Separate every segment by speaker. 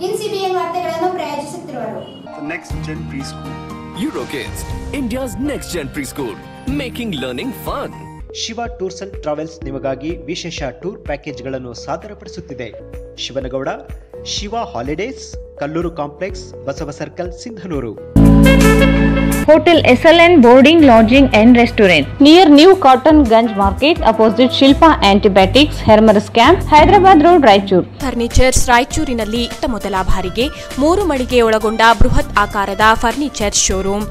Speaker 1: ಇನ್ CBN ವಾರ್ತೆಗಳನ್ನು ಪ್ರಾಯೋಜಿಸುತ್ತಿರುವರು
Speaker 2: the next gen preschool.
Speaker 3: Eurokids, India's next gen preschool, making learning fun.
Speaker 4: Shiva tours and travels ನಿಮಗಾಗಿ ವಿಶೇಷ tour ಪ್ಯಾಕೇಜ್ಗಳನ್ನು ಸಾದರಪಡಿಸುತ್ತಿದೆ Shivanagouda Shiva holidays Kallur complex Basava circle Sindhanur
Speaker 5: Hotel SLN Boarding, Lodging and Restaurant near New Cotton Ganj Market opposite Shilpa Antibiotics, Hermers Camp, Hyderabad Road, Raichur.
Speaker 6: Furnitures ರಾಯಚೂರಿನಲ್ಲಿ ಇತ್ತ ಮೊದಲ ಬಾರಿಗೆ ಮೂರು ಮಳಿಗೆ ಒಳಗೊಂಡ ಬೃಹತ್ ಆಕಾರದ ಫರ್ನಿಚರ್ ಶೋರೂಮ್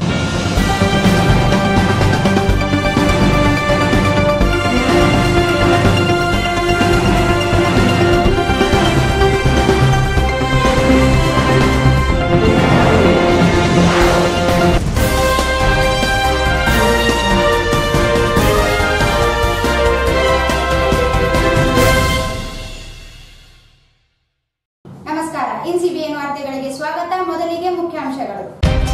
Speaker 1: ನಮಸ್ಕಾರ ಇನ್ ಸಿಬಿಎನ್ ವಾರ್ತೆಗಳಿಗೆ ಸ್ವಾಗತ ಮೊದಲಿಗೆ ಮುಖ್ಯಾಂಶಗಳು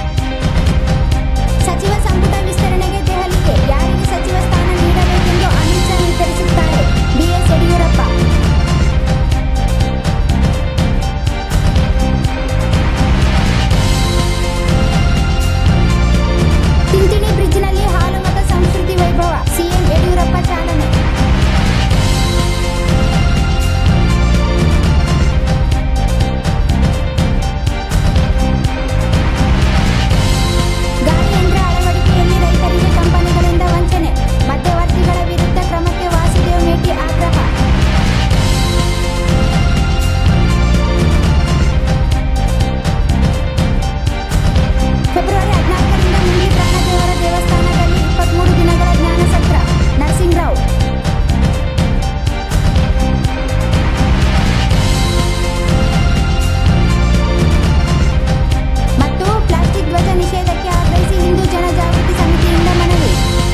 Speaker 1: ಸಚಿವ ಸಂಪುಟ ವಿಸ್ತರಣೆಗೆ ದೆಹಲಿಗೆ ಯಾರಿಗೆ ಸಚಿವ ಸ್ಥಾನ ನೀಡಬೇಕೆಂದು ಅಮಿತ್ ಶಾ ನಿರ್ಧರಿಸುತ್ತಾರೆ ಬಿಎಸ್ ಯಡಿಯೂರಪ್ಪ ತಿಂತಿಣಿ ಬ್ರಿಡ್ಜ್ನಲ್ಲಿ ಹಾಲು ಮತ ಸಂಸ್ಕೃತಿ ವೈಭವ ಸಿಎಂ ಯಡಿಯೂರಪ್ಪ ಚಾಲನೆ ಗಾಳಿಯಂತ್ರ ಅಳವಡಿಕೆಯಲ್ಲಿ ರೈತರಿಗೆ ಕಂಪನಿಗಳಿಂದ ವಂಚನೆ ಮಧ್ಯವರ್ತಿಗಳ ವಿರುದ್ಧ ಕ್ರಮಕ್ಕೆ ವಾಸುದೇವ್ ಮೇಟಿ ಆಗ್ರಹ ಫೆಬ್ರವರಿ ಹದಿನಾಲ್ಕರಿಂದ ಮುಂದೆ ಪ್ರಾಣದೇವರ ದೇವಸ್ಥಾನದಲ್ಲಿ ಇಪ್ಪತ್ಮೂರು ದಿನಗಳ ಜ್ಞಾನ ಸತ್ರ ನರಸಿಂಗರಾವ್ ಮತ್ತು ಪ್ಲಾಸ್ಟಿಕ್ ಧ್ವಜ ನಿಷೇಧಕ್ಕೆ ಆಗ್ರಹಿಸಿ ಹಿಂದೂ ಜನಜಾಗೃತಿ ಸಮಿತಿಯಿಂದ ಮನವಿ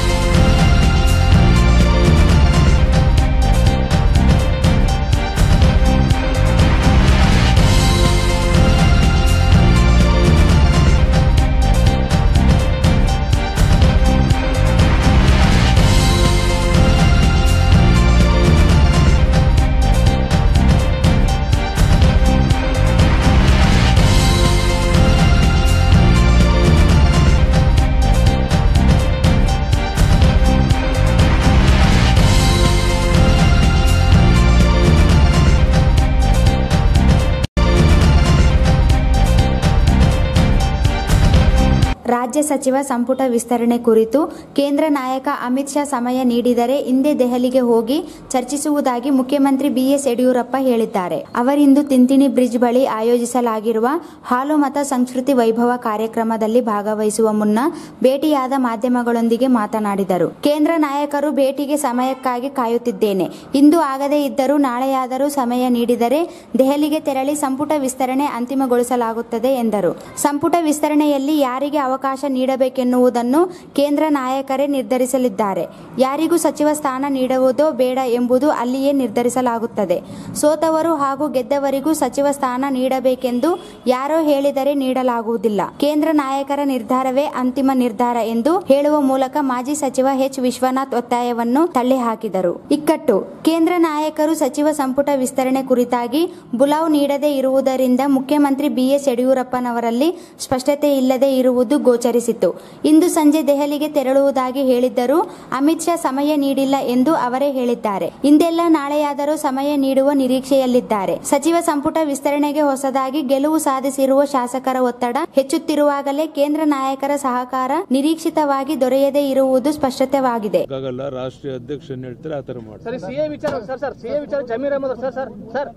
Speaker 1: ರಾಜ್ಯ ಸಚಿವ ಸಂಪುಟ ವಿಸ್ತರಣೆ ಕುರಿತು ಕೇಂದ್ರ ನಾಯಕ ಅಮಿತ್ ಶಾ ಸಮಯ ನೀಡಿದರೆ ಇಂದೇ ದೆಹಲಿಗೆ ಹೋಗಿ ಚರ್ಚಿಸುವುದಾಗಿ ಮುಖ್ಯಮಂತ್ರಿ ಬಿಎಸ್ ಯಡಿಯೂರಪ್ಪ ಹೇಳಿದ್ದಾರೆ ಅವರಿಂದು ತಿಂತಿಣಿ ಬ್ರಿಡ್ಜ್ ಬಳಿ ಆಯೋಜಿಸಲಾಗಿರುವ ಹಾಲು ಮತ ಸಂಸ್ಕೃತಿ ವೈಭವ ಕಾರ್ಯಕ್ರಮದಲ್ಲಿ ಭಾಗವಹಿಸುವ ಮುನ್ನ ಭೇಟಿಯಾದ ಮಾಧ್ಯಮಗಳೊಂದಿಗೆ ಮಾತನಾಡಿದರು ಕೇಂದ್ರ ನಾಯಕರು ಭೇಟಿಗೆ ಸಮಯಕ್ಕಾಗಿ ಕಾಯುತ್ತಿದ್ದೇನೆ ಇಂದು ಆಗದೇ ಇದ್ದರೂ ನಾಳೆಯಾದರೂ ಸಮಯ ನೀಡಿದರೆ ದೆಹಲಿಗೆ ತೆರಳಿ ಸಂಪುಟ ವಿಸ್ತರಣೆ ಅಂತಿಮಗೊಳಿಸಲಾಗುತ್ತದೆ ಎಂದರು ಸಂಪುಟ ವಿಸ್ತರಣೆಯಲ್ಲಿ ಯಾರಿಗೆ ಅವಕಾಶ ನೀಡಬೇಕೆನ್ನುವುದನ್ನು ಕೇಂದ್ರ ನಾಯಕರೇ ನಿರ್ಧರಿಸಲಿದ್ದಾರೆ ಯಾರಿಗೂ ಸಚಿವ ಸ್ಥಾನ ನೀಡುವುದೋ ಬೇಡ ಎಂಬುದು ಅಲ್ಲಿಯೇ ನಿರ್ಧರಿಸಲಾಗುತ್ತದೆ ಸೋತವರು ಹಾಗೂ ಗೆದ್ದವರಿಗೂ ಸಚಿವ ಸ್ಥಾನ ನೀಡಬೇಕೆಂದು ಯಾರೋ ಹೇಳಿದರೆ ನೀಡಲಾಗುವುದಿಲ್ಲ ಕೇಂದ್ರ ನಾಯಕರ ನಿರ್ಧಾರವೇ ಅಂತಿಮ ನಿರ್ಧಾರ ಎಂದು ಹೇಳುವ ಮೂಲಕ ಮಾಜಿ ಸಚಿವ ಎಚ್ ವಿಶ್ವನಾಥ್ ಒತ್ತಾಯವನ್ನು ತಳ್ಳಿಹಾಕಿದರು ಇಕ್ಕಟ್ಟು ಕೇಂದ್ರ ನಾಯಕರು ಸಚಿವ ಸಂಪುಟ ವಿಸ್ತರಣೆ ಕುರಿತಾಗಿ ಬುಲಾವ್ ನೀಡದೇ ಇರುವುದರಿಂದ ಮುಖ್ಯಮಂತ್ರಿ ಬಿಎಸ್ ಯಡಿಯೂರಪ್ಪನವರಲ್ಲಿ ಸ್ಪಷ್ಟತೆ ಇಲ್ಲದೆ ಇರುವುದು ಗೋಚರಿಸಿತು ಇಂದು ಸಂಜೆ ದೆಹಲಿಗೆ ತೆರಳುವುದಾಗಿ ಹೇಳಿದ್ದರೂ ಅಮಿತ್ ಶಾ ಸಮಯ ನೀಡಿಲ್ಲ ಎಂದು ಅವರೇ ಹೇಳಿದ್ದಾರೆ ಇಂದೆಲ್ಲ ನಾಳೆಯಾದರೂ ಸಮಯ ನೀಡುವ ನಿರೀಕ್ಷೆಯಲ್ಲಿದ್ದಾರೆ ಸಚಿವ ಸಂಪುಟ ವಿಸ್ತರಣೆಗೆ ಹೊಸದಾಗಿ ಗೆಲುವು ಸಾಧಿಸಿರುವ ಶಾಸಕರ ಒತ್ತಡ ಹೆಚ್ಚುತ್ತಿರುವಾಗಲೇ ಕೇಂದ್ರ ನಾಯಕರ ಸಹಕಾರ ನಿರೀಕ್ಷಿತವಾಗಿ ದೊರೆಯದೇ ಇರುವುದು ಸ್ಪಷ್ಟತೆವಾಗಿದೆ
Speaker 7: ಆಗಲ್ಲ ರಾಷ್ಟ್ರೀಯ ಅಧ್ಯಕ್ಷ ಏನ್ ಹೇಳ್ತಾರೆ ಆ ಥರ ಮಾಡ್ತಾರೆ
Speaker 8: ಸರಿ ಸಿಎ ವಿಚಾರ ಸರ್ ಸರ್ ಸಿಎ ವಿಚಾರ Zameer Ahmed sir sir sir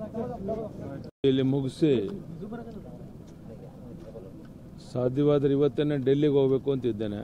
Speaker 7: ಇಲ್ಲಿ ಮುಗಿಸಿ ಸಾಧ್ಯವಾದ್ರೆ ಇವತ್ತೇನೆ ಡೆಲ್ಲಿಗೆ ಹೋಗ್ಬೇಕು ಅಂತಿದ್ದೇನೆ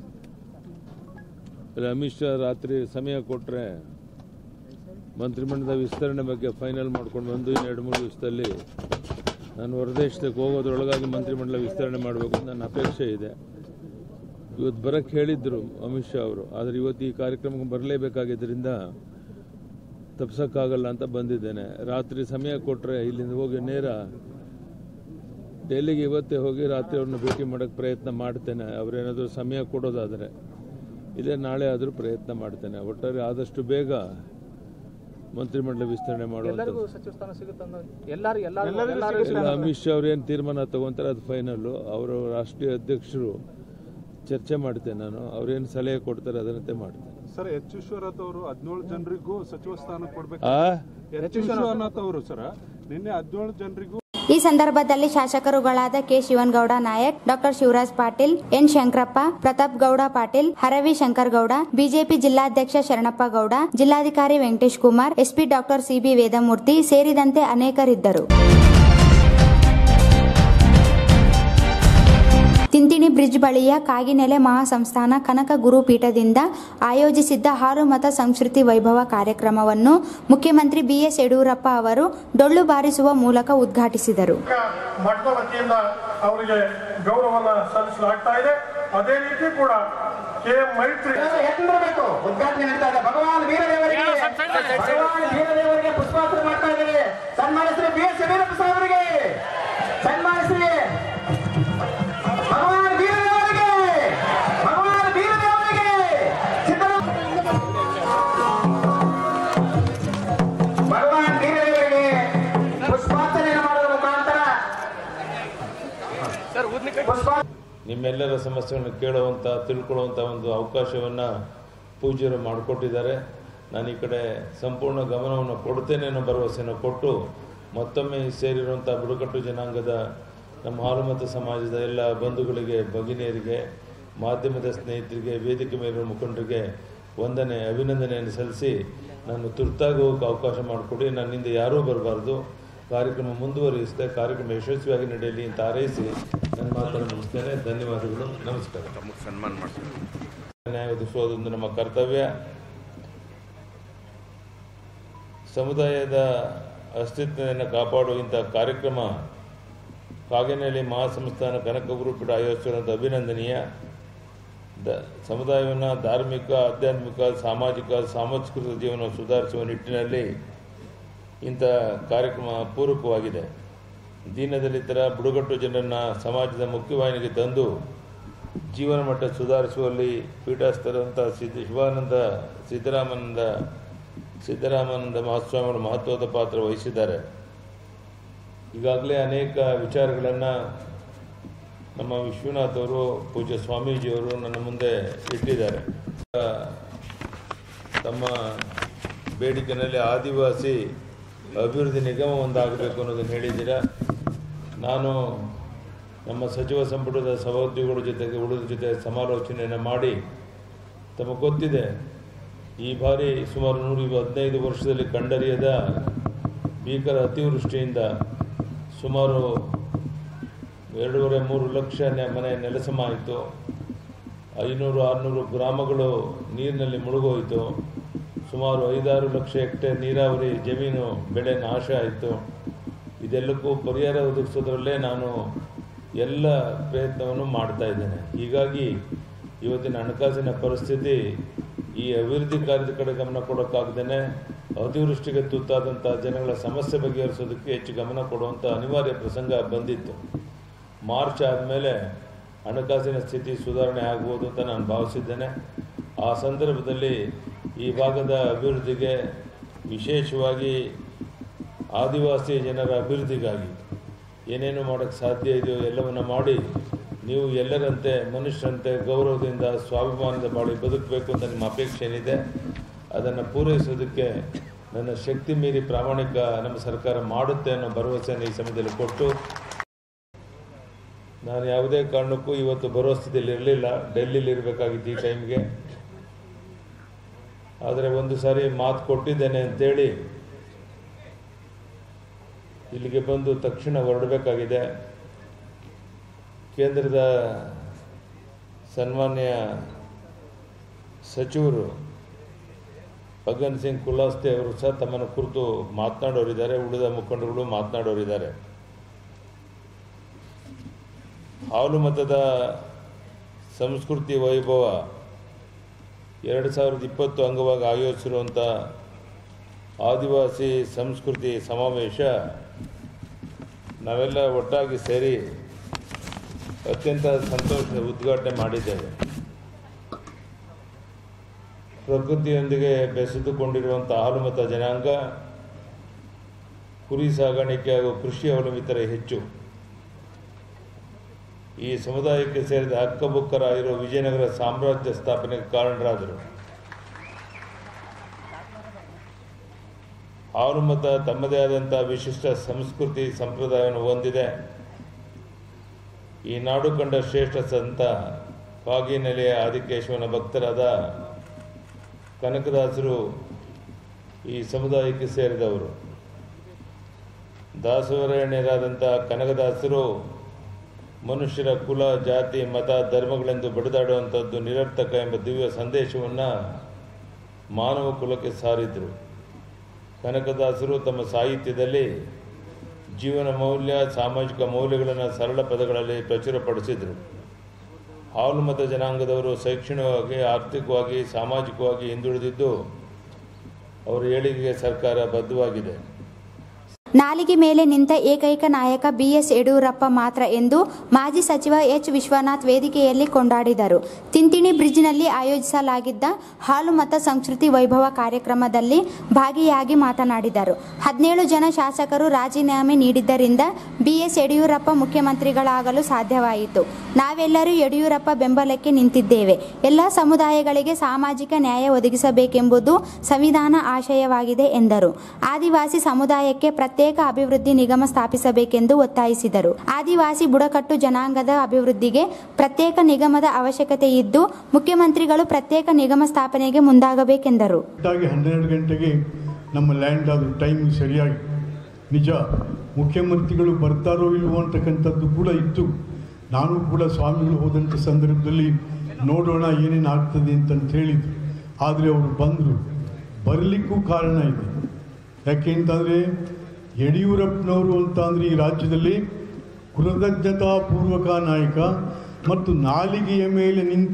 Speaker 7: ಇಲ್ಲಿ ಅಮಿತ್ ಶಾ ರಾತ್ರಿ ಸಮಯ ಕೊಟ್ಟರೆ ಮಂತ್ರಿಮಂಡಲದ ವಿಸ್ತರಣೆ ಬಗ್ಗೆ ಫೈನಲ್ ಮಾಡ್ಕೊಂಡು ಬಂದು ಇನ್ನು ಎರಡು ಮೂರು ದಿವಸದಲ್ಲಿ ನಾನು ಹೊರದೇಶಕ್ಕೆ ಹೋಗೋದ್ರೊಳಗಾಗಿ ಮಂತ್ರಿಮಂಡಲ ವಿಸ್ತರಣೆ ಮಾಡಬೇಕು ಅಂತ ನನ್ನ ಅಪೇಕ್ಷೆ ಇದೆ ಇವತ್ತು ಬರಕ್ಕೆ ಹೇಳಿದ್ರು ಅಮಿತ್ ಶಾ ಅವರು ಆದರೆ ಇವತ್ತು ಈ ಕಾರ್ಯಕ್ರಮಕ್ಕೆ ಬರಲೇಬೇಕಾಗಿದ್ದರಿಂದ ತಪ್ಸೋಕ್ಕಾಗಲ್ಲ ಅಂತ ಬಂದಿದ್ದೇನೆ ರಾತ್ರಿ ಸಮಯ ಕೊಟ್ಟರೆ ಇಲ್ಲಿಂದ ಹೋಗಿ ನೇರ ಡೆಲ್ಲಿಗೆ ಇವತ್ತೇ ಹೋಗಿ ರಾತ್ರಿ ಅವ್ರನ್ನ ಭೇಟಿ ಮಾಡೋಕ್ಕೆ ಪ್ರಯತ್ನ ಮಾಡ್ತೇನೆ ಅವರೇನಾದರೂ ಸಮಯ ಕೊಡೋದಾದರೆ ಇಲ್ಲೇ ನಾಳೆ ಆದರೂ ಪ್ರಯತ್ನ ಮಾಡ್ತೇನೆ ಒಟ್ಟಾರೆ ಆದಷ್ಟು ಬೇಗ ಮಂತ್ರಿಮಂಡಲ ವಿಸ್ತರಣೆ
Speaker 8: ಎಲ್ಲರಿಗೂ
Speaker 7: ಮಾಡುವಂಥದ್ದು
Speaker 8: ಸಚಿವ ಸ್ಥಾನ ಸಿಗುತ್ತೆ ಅನ್ನೋ ಎಲ್ಲರೂ ಎಲ್ಲರೂ ಎಲ್ಲರೂ
Speaker 7: ಇಲ್ಲ ಅಮಿತ್ ಶಾ ಅವ್ರು ಏನು ತೀರ್ಮಾನ ತಗೊಂತಾರೆ ಅದು ಫೈನಲ್ಲು ಅವರು ರಾಷ್ಟ್ರೀಯ ಅಧ್ಯಕ್ಷರು ಚರ್ಚೆ ಮಾಡ್ತೇನೆ ನಾನು ಅವ್ರೇನು ಸಲಹೆ ಕೊಡ್ತಾರೆ ಅದರಂತೆ ಮಾಡ್ತೇನೆ
Speaker 9: ಸರ್ ಎಚ್ ವಿಶ್ವನಾಥ್ ಅವರು ಹದಿನೇಳು ಜನರಿಗೂ ಸಚಿವ ಸ್ಥಾನ ಕೊಡ್ಬೇಕು
Speaker 7: ಆ
Speaker 9: ಎಚ್ ವಿಶ್ವನಾಥ್ ಅವರು ಸರ್ ನಿನ್ನೆ ಹದಿನೇಳು ಜನರಿಗೂ
Speaker 1: ಈ ಸಂದರ್ಭದಲ್ಲಿ ಶಾಸಕರುಗಳಾದ K Shivanagouda Nayak doctor Shivaraj Patil N Shankarappa Pratap Gouda Patil Haravi Shankar Gouda BJP ಜಿಲ್ಲಾಧ್ಯಕ್ಷ ಶರಣಪ್ಪ ಗೌಡ ಜಿಲ್ಲಾಧಿಕಾರಿ Venkatesh Kumar SP doctor CB Vedamurthy ಸೇರಿದಂತೆ ಅನೇಕರಿದ್ದರು ತಿಂತಿಣಿ ಬ್ರಿಡ್ಜ್ ಬಳಿಯ ಕಾಗಿನೆಲೆ ಮಹಾಸಂಸ್ಥಾನ ಕನಕ ಗುರುಪೀಠದಿಂದ ಆಯೋಜಿಸಿದ್ದ ಹಾಲು ಮತ ಸಂಸ್ಕೃತಿ ವೈಭವ ಕಾರ್ಯಕ್ರಮವನ್ನು ಮುಖ್ಯಮಂತ್ರಿ ಬಿಎಸ್ ಯಡಿಯೂರಪ್ಪ ಅವರು ಡೊಳ್ಳು ಬಾರಿಸುವ ಮೂಲಕ ಉದ್ಘಾಟಿಸಿದರು
Speaker 10: ಮಠದ ವತಿಯಿಂದ ಅವರಿಗೆ ಗೌರವವನ್ನು ಸಲ್ಲಿಸಲಾಗ್ತಾ ಇದೆ ಅದೇ ರೀತಿ ಕೂಡ ಕೆ ಎಂ ಮೈತ್ರಿ
Speaker 8: ಎತ್ತಿರಬೇಕು ಉದ್ಘಾಟನೆ ನಡೀತಾ ಇದೆ ಭಗವಾನ್ ವೀರದೇವರಿಗೆ ಭಗವಾನ್ ವೀರದೇವರಿಗೆ ಪುಷ್ಪಾರ್ಪಣೆ ಮಾಡ್ತಾ ಇದ್ದೇವೆ ಸನ್ಮಾನಿಸ್ರಿ ಬಿ ಎಸ್ ಯಡಿಯೂರಪ್ಪ ಸಾಹೇಬರಿಗೆ ಸನ್ಮಾನಿಸ್ರಿ ಭಗವಾನ್ ವೀರದೇವರಿಗೆ ಭಗವಾನ್ ವೀರದೇವರಿಗೆ ಸಿದ್ದರಾಮ ಭಗವಾನ್ ವೀರದೇವರಿಗೆ ಪುಷ್ಪಾರ್ಚನೆಯನ್ನು ಮಾಡುವ ಮುಖಾಂತರ ಪುಷ್ಪ
Speaker 7: ನಿಮ್ಮೆಲ್ಲರ ಸಮಸ್ಯೆಗಳನ್ನು ಕೇಳುವಂಥ ತಿಳ್ಕೊಳ್ಳುವಂಥ ಒಂದು ಅವಕಾಶವನ್ನು ಪೂಜ್ಯರು ಮಾಡಿಕೊಟ್ಟಿದ್ದಾರೆ ನಾನು ಈ ಕಡೆ ಸಂಪೂರ್ಣ ಗಮನವನ್ನು ಕೊಡ್ತೇನೆ ಅನ್ನೋ ಭರವಸೆಯನ್ನು ಕೊಟ್ಟು ಮತ್ತೊಮ್ಮೆ ಈ ಸೇರಿರುವಂಥ ಬುಡಕಟ್ಟು ಜನಾಂಗದ ನಮ್ಮ ಹಾಲುಮತ ಸಮಾಜದ ಎಲ್ಲ ಬಂಧುಗಳಿಗೆ ಭಗಿನಿಯರಿಗೆ ಮಾಧ್ಯಮದ ಸ್ನೇಹಿತರಿಗೆ ವೇದಿಕೆ ಮೇಲಿರುವ ಮುಖಂಡರಿಗೆ ವಂದನೆ ಅಭಿನಂದನೆಯನ್ನು ಸಲ್ಲಿಸಿ ನಾನು ತುರ್ತಾಗಿ ಹೋಗೋಕೆ ಅವಕಾಶ ಮಾಡಿಕೊಡಿ ನನ್ನಿಂದ ಯಾರೂ ಬರಬಾರ್ದು ಕಾರ್ಯಕ್ರಮ ಮುಂದುವರಿಸಿದೆ ಕಾರ್ಯಕ್ರಮ ಯಶಸ್ವಿಯಾಗಿ ನಡೆಯಲಿ ಅಂತ ಹಾರೈಸಿ ನನ್ನ ಮಾತನ್ನು ಮುಗಿಸ್ತೇನೆ ಧನ್ಯವಾದಗಳು ನಮಸ್ಕಾರ
Speaker 3: ಸನ್ಮಾನ ಮಾಡ್ತಾರೆ
Speaker 7: ನ್ಯಾಯ ಒದಗಿಸುವುದೊಂದು ನಮ್ಮ ಕರ್ತವ್ಯ ಸಮುದಾಯದ ಅಸ್ತಿತ್ವವನ್ನು ಕಾಪಾಡುವ ಇಂಥ ಕಾರ್ಯಕ್ರಮ ಕಾಗೇನಹಳ್ಳಿ ಮಹಾಸಂಸ್ಥಾನ ಕನಕ ಗುರುಪೀಠ ಆಯೋಜಿಸಿರುವಂಥ ಅಭಿನಂದನೀಯ ದ ಸಮುದಾಯವನ್ನು ಧಾರ್ಮಿಕ ಆಧ್ಯಾತ್ಮಿಕ ಸಾಮಾಜಿಕ ಸಾಂಸ್ಕೃತಿಕ ಜೀವನ ಸುಧಾರಿಸುವ ನಿಟ್ಟಿನಲ್ಲಿ ಇಂಥ ಕಾರ್ಯಕ್ರಮ ಪೂರಕವಾಗಿದೆ ದೀನದಲಿತರ ಬುಡಕಟ್ಟು ಜನರನ್ನು ಸಮಾಜದ ಮುಖ್ಯವಾಹಿನಿಗೆ ತಂದು ಜೀವನ ಮಟ್ಟ ಸುಧಾರಿಸುವಲ್ಲಿ ಪೀಠಸ್ಥರಂಥ ಸಿದ್ಧ ಶಿವಾನಂದ ಸಿದ್ದರಾಮಾನಂದ ಸಿದ್ದರಾಮಾನಂದ ಮಹಾಸ್ವಾಮಿಗಳು ಮಹತ್ವದ ಪಾತ್ರ ವಹಿಸಿದ್ದಾರೆ ಈಗಾಗಲೇ ಅನೇಕ ವಿಚಾರಗಳನ್ನು ನಮ್ಮ ವಿಶ್ವನಾಥ್ ಅವರು ಪೂಜ್ಯ ಸ್ವಾಮೀಜಿಯವರು ನನ್ನ ಮುಂದೆ ಇಟ್ಟಿದ್ದಾರೆ ತಮ್ಮ ಬೇಡಿಕೆನಲ್ಲಿ ಆದಿವಾಸಿ ಅಭಿವೃದ್ಧಿ ನಿಗಮ ಒಂದಾಗಬೇಕು ಅನ್ನೋದನ್ನು ಹೇಳಿದ್ದೀರಾ ನಾನು ನಮ್ಮ ಸಚಿವ ಸಂಪುಟದ ಸಹೋದ್ಯೋಗಿಗಳ ಜೊತೆಗೆ ಉಳಿದ ಜೊತೆ ಸಮಾಲೋಚನೆಯನ್ನು ಮಾಡಿ ತಮಗೆ ಗೊತ್ತಿದೆ ಈ ಬಾರಿ ಸುಮಾರು ನೂರ ಹದಿನೈದು ವರ್ಷದಲ್ಲಿ ಕಂಡರಿಯದ ಭೀಕರ ಅತಿವೃಷ್ಟಿಯಿಂದ ಸುಮಾರು ಎರಡೂವರೆ ಮೂರು ಲಕ್ಷ ನೆ- ಮನೆ ನೆಲಸಮ ಆಯಿತು ಐನೂರು ಆರುನೂರು ಗ್ರಾಮಗಳು ನೀರಿನಲ್ಲಿ ಮುಳುಗೋಯಿತು ಸುಮಾರು ಐದಾರು ಲಕ್ಷ ಹೆಕ್ಟೇರ್ ನೀರಾವರಿ ಜಮೀನು ಬೆಳೆ ನಾಶ ಆಯಿತು ಇದೆಲ್ಲಕ್ಕೂ ಪರಿಹಾರ ಒದಗಿಸೋದ್ರಲ್ಲೇ ನಾನು ಎಲ್ಲ ಪ್ರಯತ್ನವನ್ನು ಮಾಡ್ತಾ ಇದ್ದೇನೆ ಹೀಗಾಗಿ ಇವತ್ತಿನ ಹಣಕಾಸಿನ ಪರಿಸ್ಥಿತಿ ಈ ಅಭಿವೃದ್ಧಿ ಕಾರ್ಯದ ಕಡೆ ಗಮನ ಕೊಡೋಕ್ಕಾಗ್ದೇ ಅತಿವೃಷ್ಟಿಗೆ ತುತ್ತಾದಂಥ ಜನಗಳ ಸಮಸ್ಯೆ ಬಗೆಹರಿಸೋದಕ್ಕೆ ಹೆಚ್ಚು ಗಮನ ಕೊಡುವಂಥ ಅನಿವಾರ್ಯ ಪ್ರಸಂಗ ಬಂದಿತ್ತು ಮಾರ್ಚ್ ಆದಮೇಲೆ ಹಣಕಾಸಿನ ಸ್ಥಿತಿ ಸುಧಾರಣೆ ಆಗ್ಬೋದು ಅಂತ ನಾನು ಭಾವಿಸಿದ್ದೇನೆ ಆ ಸಂದರ್ಭದಲ್ಲಿ ಈ ಭಾಗದ ಅಭಿವೃದ್ಧಿಗೆ ವಿಶೇಷವಾಗಿ ಆದಿವಾಸಿ ಜನರ ಅಭಿವೃದ್ಧಿಗಾಗಿ ಏನೇನು ಮಾಡೋಕ್ಕೆ ಸಾಧ್ಯ ಇದೆಯೋ ಎಲ್ಲವನ್ನು ಮಾಡಿ ನೀವು ಎಲ್ಲರಂತೆ ಮನುಷ್ಯರಂತೆ ಗೌರವದಿಂದ ಸ್ವಾಭಿಮಾನದ ಬಾಳಿ ಬದುಕಬೇಕು ಅಂತ ನಿಮ್ಮ ಅಪೇಕ್ಷೆ ಏನಿದೆ ಅದನ್ನು ಪೂರೈಸೋದಕ್ಕೆ ನನ್ನ ಶಕ್ತಿ ಮೀರಿ ಪ್ರಾಮಾಣಿಕ ನಮ್ಮ ಸರ್ಕಾರ ಮಾಡುತ್ತೆ ಅನ್ನೋ ಭರವಸೆಯನ್ನು ಈ ಸಮಯದಲ್ಲಿ ಕೊಟ್ಟು ನಾನು ಯಾವುದೇ ಕಾರಣಕ್ಕೂ ಇವತ್ತು ಬರೋ ಸ್ಥಿತಿಯಲ್ಲಿ ಇರಲಿಲ್ಲ ಡೆಲ್ಲಿಲಿ ಇರಬೇಕಾಗಿತ್ತು ಈ ಟೈಮ್ಗೆ ಆದರೆ ಒಂದು ಸಾರಿ ಮಾತು ಕೊಟ್ಟಿದ್ದೇನೆ ಅಂತೇಳಿ ಇಲ್ಲಿಗೆ ಬಂದು ತಕ್ಷಣ ಹೊರಡಬೇಕಾಗಿದೆ ಕೇಂದ್ರದ ಸನ್ಮಾನ್ಯ ಸಚಿವರು ಫಗನ್ ಸಿಂಗ್ ಕುಲಾಸ್ತೆ ಅವರು ಸಹ ತಮ್ಮನ್ನು ಕುರಿತು ಮಾತನಾಡೋರಿದ್ದಾರೆ ಉಳಿದ ಮುಖಂಡರುಗಳು ಮಾತನಾಡೋರಿದ್ದಾರೆ ಹಾಲು ಮತದ ಸಂಸ್ಕೃತಿ ವೈಭವ ಎರಡು ಸಾವಿರದ ಇಪ್ಪತ್ತು ಅಂಗವಾಗಿ ಆಯೋಜಿಸಿರುವಂಥ ಆದಿವಾಸಿ ಸಂಸ್ಕೃತಿ ಸಮಾವೇಶ ನಾವೆಲ್ಲ ಒಟ್ಟಾಗಿ ಸೇರಿ ಅತ್ಯಂತ ಸಂತೋಷದ ಉದ್ಘಾಟನೆ ಮಾಡಿದ್ದೇವೆ ಪ್ರಕೃತಿಯೊಂದಿಗೆ ಬೆಸೆದುಕೊಂಡಿರುವಂಥ ಹಾಲುಮತ ಜನಾಂಗ ಕುರಿ ಸಾಗಾಣಿಕೆ ಹಾಗೂ ಕೃಷಿ ಅವಲಂಬಿತರೇ ಹೆಚ್ಚು ಈ ಸಮುದಾಯಕ್ಕೆ ಸೇರಿದ ಹಕ್ಕಬುಕ್ಕರಾಗಿರುವ ವಿಜಯನಗರ ಸಾಮ್ರಾಜ್ಯ ಸ್ಥಾಪನೆಗೆ ಕಾರಣರಾದರು ಹಾಲುಮತ ತಮ್ಮದೇ ಆದಂಥ ವಿಶಿಷ್ಟ ಸಂಸ್ಕೃತಿ ಸಂಪ್ರದಾಯವನ್ನು ಹೊಂದಿದೆ ಈ ನಾಡು ಕಂಡ ಶ್ರೇಷ್ಠ ಸಂತ ಕಾಗಿನೆಲೆಯ ಆದಿಕೇಶವನ ಭಕ್ತರಾದ ಕನಕದಾಸರು ಈ ಸಮುದಾಯಕ್ಕೆ ಸೇರಿದವರು ದಾಸವರೇಣ್ಯರಾದಂಥ ಕನಕದಾಸರು ಮನುಷ್ಯರ ಕುಲ ಜಾತಿ ಮತ ಧರ್ಮಗಳೆಂದು ಬಡಿದಾಡುವಂಥದ್ದು ನಿರರ್ಥಕ ಎಂಬ ದಿವ್ಯ ಸಂದೇಶವನ್ನು ಮಾನವ ಕುಲಕ್ಕೆ ಸಾರಿದರು ಕನಕದಾಸರು ತಮ್ಮ ಸಾಹಿತ್ಯದಲ್ಲಿ ಜೀವನ ಮೌಲ್ಯ ಸಾಮಾಜಿಕ ಮೌಲ್ಯಗಳನ್ನು ಸರಳ ಪದಗಳಲ್ಲಿ ಪ್ರಚುರಪಡಿಸಿದರು ಹಾಲುಮತ ಜನಾಂಗದವರು ಶೈಕ್ಷಣಿಕವಾಗಿ ಆರ್ಥಿಕವಾಗಿ ಸಾಮಾಜಿಕವಾಗಿ ಹಿಂದುಳಿದಿದ್ದು ಅವರ ಏಳಿಗೆಗೆ ಸರ್ಕಾರ ಬದ್ಧವಾಗಿದೆ
Speaker 1: ನಾಲಿಗೆ ಮೇಲೆ ನಿಂತ ಏಕೈಕ ನಾಯಕ ಬಿಎಸ್ ಯಡಿಯೂರಪ್ಪ ಮಾತ್ರ ಎಂದು ಮಾಜಿ ಸಚಿವ ಎಚ್ ವಿಶ್ವನಾಥ್ ವೇದಿಕೆಯಲ್ಲಿ ಕೊಂಡಾಡಿದರು ತಿಂತಿಣಿ ಬ್ರಿಡ್ಜ್ನಲ್ಲಿ ಆಯೋಜಿಸಲಾಗಿದ್ದ ಹಾಲು ಮತ ಸಂಸ್ಕೃತಿ ವೈಭವ ಕಾರ್ಯಕ್ರಮದಲ್ಲಿ ಭಾಗಿಯಾಗಿ ಮಾತನಾಡಿದರು ಹದಿನೇಳು ಜನ ಶಾಸಕರು ರಾಜೀನಾಮೆ ನೀಡಿದ್ದರಿಂದ ಬಿಎಸ್ ಯಡಿಯೂರಪ್ಪ ಮುಖ್ಯಮಂತ್ರಿಗಳಾಗಲು ಸಾಧ್ಯವಾಯಿತು ನಾವೆಲ್ಲರೂ ಯಡಿಯೂರಪ್ಪ ಬೆಂಬಲಕ್ಕೆ ನಿಂತಿದ್ದೇವೆ ಎಲ್ಲ ಸಮುದಾಯಗಳಿಗೆ ಸಾಮಾಜಿಕ ನ್ಯಾಯ ಒದಗಿಸಬೇಕೆಂಬುದು ಸಂವಿಧಾನ ಆಶಯವಾಗಿದೆ ಎಂದರು ಆದಿವಾಸಿ ಸಮುದಾಯಕ್ಕೆ ಪ್ರತ್ಯೇಕ ಅಭಿವೃದ್ಧಿ ನಿಗಮ ಸ್ಥಾಪಿಸಬೇಕೆಂದು ಒತ್ತಾಯಿಸಿದರು ಆದಿವಾಸಿ ಬುಡಕಟ್ಟು ಜನಾಂಗದ ಅಭಿವೃದ್ಧಿಗೆ ಪ್ರತ್ಯೇಕ ನಿಗಮದ ಅವಶ್ಯಕತೆ ಇದ್ದು ಮುಖ್ಯಮಂತ್ರಿಗಳು ಪ್ರತ್ಯೇಕ ನಿಗಮ ಸ್ಥಾಪನೆಗೆ ಮುಂದಾಗಬೇಕೆಂದರು
Speaker 11: ಕರೆಕ್ಟಾಗಿ ಹನ್ನೆರಡು ಗಂಟೆಗೆ ನಮ್ಮ ಲ್ಯಾಂಡ್ ಆದ ಟೈಮ್ ಸರಿಯಾಗಿ ನಿಜ ಮುಖ್ಯಮಂತ್ರಿಗಳು ಬರ್ತಾರೋ ಇಲ್ವೋ ಅಂತಕ್ಕಂಥದ್ದು ಕೂಡ ಇತ್ತು ನಾನು ಕೂಡ ಸ್ವಾಮಿಗಳು ಹೋದಂಥ ಸಂದರ್ಭದಲ್ಲಿ ನೋಡೋಣ ಏನೇನು ಆಗ್ತದೆ ಅಂತಂತ ಹೇಳಿದ್ರು ಆದರೆ ಅವರು ಬಂದರು ಬರಲಿಕ್ಕೂ ಕಾರಣ ಇದೆ ಯಾಕೆ ಅಂತಂದರೆ ಯಡಿಯೂರಪ್ಪನವರು ಅಂತ ಅಂದರೆ ಈ ರಾಜ್ಯದಲ್ಲಿ ಕೃತಜ್ಞತಾಪೂರ್ವಕ ನಾಯಕ ಮತ್ತು ನಾಲಿಗೆಯ ಮೇಲೆ ನಿಂತ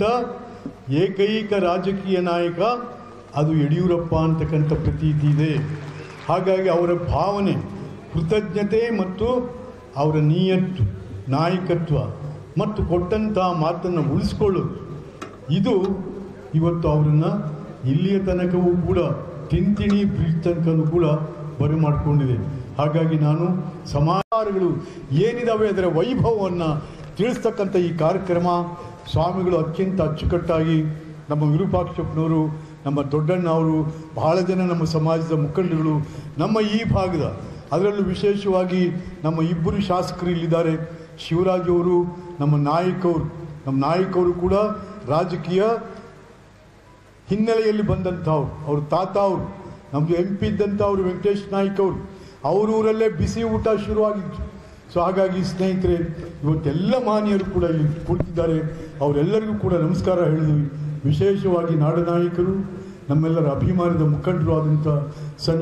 Speaker 11: ಏಕೈಕ ರಾಜಕೀಯ ನಾಯಕ ಅದು ಯಡಿಯೂರಪ್ಪ ಅಂತಕ್ಕಂಥ ಪ್ರತೀತಿ ಇದೆ ಹಾಗಾಗಿ ಅವರ ಭಾವನೆ ಕೃತಜ್ಞತೆ ಮತ್ತು ಅವರ ನಿಯತ್ತು ನಾಯಕತ್ವ ಮತ್ತು ಕೊಟ್ಟಂಥ ಮಾತನ್ನು ಉಳಿಸ್ಕೊಳ್ಳೋದು ಇದು ಇವತ್ತು ಅವರನ್ನು ಇಲ್ಲಿಯ ತನಕವೂ ಕೂಡ ತಿಂತಿಣಿ ಬ್ರಿಡ್ಜ್ ತನಕನೂ ಕೂಡ ಬರಮಾಡಿಕೊಂಡಿದೆ ಹಾಗಾಗಿ ನಾನು ಸಮಾಚಾರಗಳು ಏನಿದಾವೆ ಅದರ ವೈಭವವನ್ನು ತಿಳಿಸ್ತಕ್ಕಂಥ ಈ ಕಾರ್ಯಕ್ರಮ ಸ್ವಾಮಿಗಳು ಅತ್ಯಂತ ಅಚ್ಚುಕಟ್ಟಾಗಿ ನಮ್ಮ ವಿರೂಪಾಕ್ಷಪ್ಪನವರು ನಮ್ಮ ದೊಡ್ಡಣ್ಣ ಅವರು ಬಹಳ ಜನ ನಮ್ಮ ಸಮಾಜದ ಮುಖಂಡಗಳು ನಮ್ಮ ಈ ಭಾಗದ ಅದರಲ್ಲೂ ವಿಶೇಷವಾಗಿ ನಮ್ಮ ಇಬ್ಬರು ಶಾಸಕರು ಇಲ್ಲಿದ್ದಾರೆ ಶಿವರಾಜ್ ಅವರು ನಮ್ಮ ನಾಯಕವರು ನಮ್ಮ ನಾಯಕವರು ಕೂಡ ರಾಜಕೀಯ ಹಿನ್ನೆಲೆಯಲ್ಲಿ ಬಂದಂಥವ್ರು ಅವ್ರ ತಾತ ಅವರು ನಮ್ಮದು ಎಂ ಪಿ ಇದ್ದಂಥವ್ರು ವೆಂಕಟೇಶ್ ನಾಯ್ಕ್ ಅವರು ಅವ್ರ ಊರಲ್ಲೇ ಬಿಸಿ ಊಟ ಶುರುವಾಗಿತ್ತು ಸೊ ಹಾಗಾಗಿ ಸ್ನೇಹಿತರೆ ಇವತ್ತೆಲ್ಲ ಮಾನ್ಯರು ಕೂಡ ಇಲ್ಲಿ ಕುಳಿತಿದ್ದಾರೆ ಅವರೆಲ್ಲರಿಗೂ ಕೂಡ ನಮಸ್ಕಾರ ಹೇಳಿದ್ವಿ ವಿಶೇಷವಾಗಿ ನಾಡನಾಯಕರು ನಮ್ಮೆಲ್ಲರ ಅಭಿಮಾನದ ಮುಖಂಡರು ಆದಂಥ ಸನ್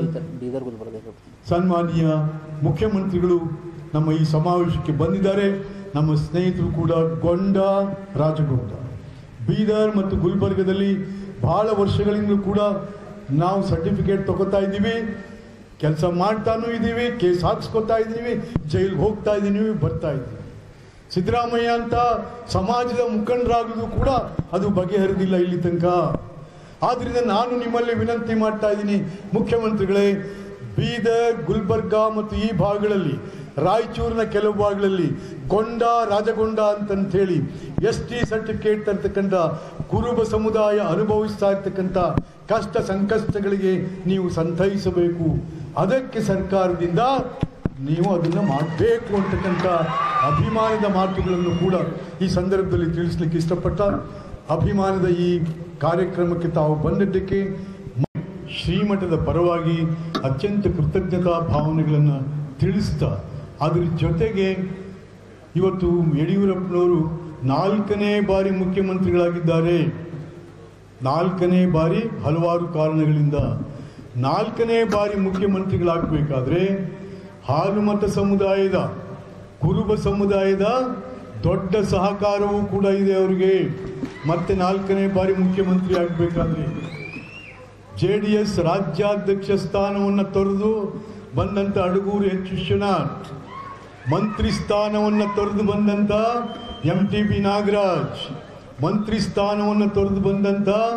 Speaker 11: ಸನ್ಮಾನೀಯ ಮುಖ್ಯಮಂತ್ರಿಗಳು ನಮ್ಮ ಈ ಸಮಾವೇಶಕ್ಕೆ ಬಂದಿದ್ದಾರೆ ನಮ್ಮ ಸ್ನೇಹಿತರು ಕೂಡ ಗೊಂಡ ರಾಜಗೊಂಡ ಬೀದರ್ ಮತ್ತು ಗುಲ್ಬರ್ಗದಲ್ಲಿ ಬಹಳ ವರ್ಷಗಳಿಂದ ಕೂಡ ನಾವು ಸರ್ಟಿಫಿಕೇಟ್ ತಗೋತಾ ಇದ್ದೀವಿ ಕೆಲಸ ಮಾಡ್ತಾನೂ ಇದ್ದೀವಿ ಕೇಸ್ ಹಾಕ್ಸ್ಕೊತಾ ಇದ್ದೀವಿ ಜೈಲಿಗೆ ಹೋಗ್ತಾ ಇದ್ದೀವಿ ಬರ್ತಾ ಇದ್ದೀವಿ ಸಿದ್ದರಾಮಯ್ಯ ಅಂತ ಸಮಾಜದ ಮುಖಂಡರಾಗೋದು ಕೂಡ ಅದು ಬಗೆಹರಿದಿಲ್ಲ ಇಲ್ಲಿ ತನಕ ಆದ್ರಿಂದ ನಾನು ನಿಮ್ಮಲ್ಲಿ ವಿನಂತಿ ಮಾಡ್ತಾ ಇದ್ದೀನಿ ಮುಖ್ಯಮಂತ್ರಿಗಳೇ ಬೀದರ್ ಗುಲ್ಬರ್ಗ ಮತ್ತು ಈ ಭಾಗಗಳಲ್ಲಿ ರಾಯಚೂರಿನ ಕೆಲವು ಭಾಗಗಳಲ್ಲಿ ಗೊಂಡ ರಾಜಗೊಂಡ ಅಂತಂತ ಹೇಳಿ ಎಸ್ ಟಿ ಸರ್ಟಿಫಿಕೇಟ್ ತರ್ತಕ್ಕಂಥ ಕುರುಬ ಸಮುದಾಯ ಅನುಭವಿಸ್ತಾ ಇರ್ತಕ್ಕಂಥ ಕಷ್ಟ ಸಂಕಷ್ಟಗಳಿಗೆ ನೀವು ಸಂತೈಸಬೇಕು ಅದಕ್ಕೆ ಸರ್ಕಾರದಿಂದ ನೀವು ಅದನ್ನು ಮಾಡಬೇಕು ಅಂತಕ್ಕಂಥ ಅಭಿಮಾನದ ಮಾತುಗಳನ್ನು ಕೂಡ ಈ ಸಂದರ್ಭದಲ್ಲಿ ತಿಳಿಸ್ಲಿಕ್ಕೆ ಇಷ್ಟಪಟ್ಟ ಅಭಿಮಾನದ ಈ ಕಾರ್ಯಕ್ರಮಕ್ಕೆ ತಾವು ಬಂದಿದ್ದಕ್ಕೆ ಶ್ರೀಮಠದ ಪರವಾಗಿ ಅತ್ಯಂತ ಕೃತಜ್ಞತಾ ಭಾವನೆಗಳನ್ನು ತಿಳಿಸ್ತಾ ಅದ್ರ ಜೊತೆಗೆ ಇವತ್ತು ಯಡಿಯೂರಪ್ಪನವರು ನಾಲ್ಕನೇ ಬಾರಿ ಮುಖ್ಯಮಂತ್ರಿಗಳಾಗಿದ್ದಾರೆ ನಾಲ್ಕನೇ ಬಾರಿ ಹಲವಾರು ಕಾರಣಗಳಿಂದ ನಾಲ್ಕನೇ ಬಾರಿ ಮುಖ್ಯಮಂತ್ರಿಗಳಾಗಬೇಕಾದ್ರೆ ಹಾಲುಮತ ಸಮುದಾಯದ ಕುರುಬ ಸಮುದಾಯದ ದೊಡ್ಡ ಸಹಕಾರವೂ ಕೂಡ ಇದೆ ಅವರಿಗೆ ಮತ್ತೆ ನಾಲ್ಕನೇ ಬಾರಿ ಮುಖ್ಯಮಂತ್ರಿ ಆಗಬೇಕಾದ್ರೆ ಜೆ ಡಿ ಎಸ್ ರಾಜ್ಯಾಧ್ಯಕ್ಷ ಸ್ಥಾನವನ್ನು ತೊರೆದು ಬಂದಂಥ ಅಡಗೂರು ಎಚ್ ವಿಶ್ವನಾಥ್ ಮಂತ್ರಿ ಸ್ಥಾನವನ್ನು ತೊರೆದು ಬಂದಂಥ ಎಂ ಟಿ ಬಿ ನಾಗರಾಜ್ ಮಂತ್ರಿ ಸ್ಥಾನವನ್ನು ತೊರೆದು ಬಂದಂಥ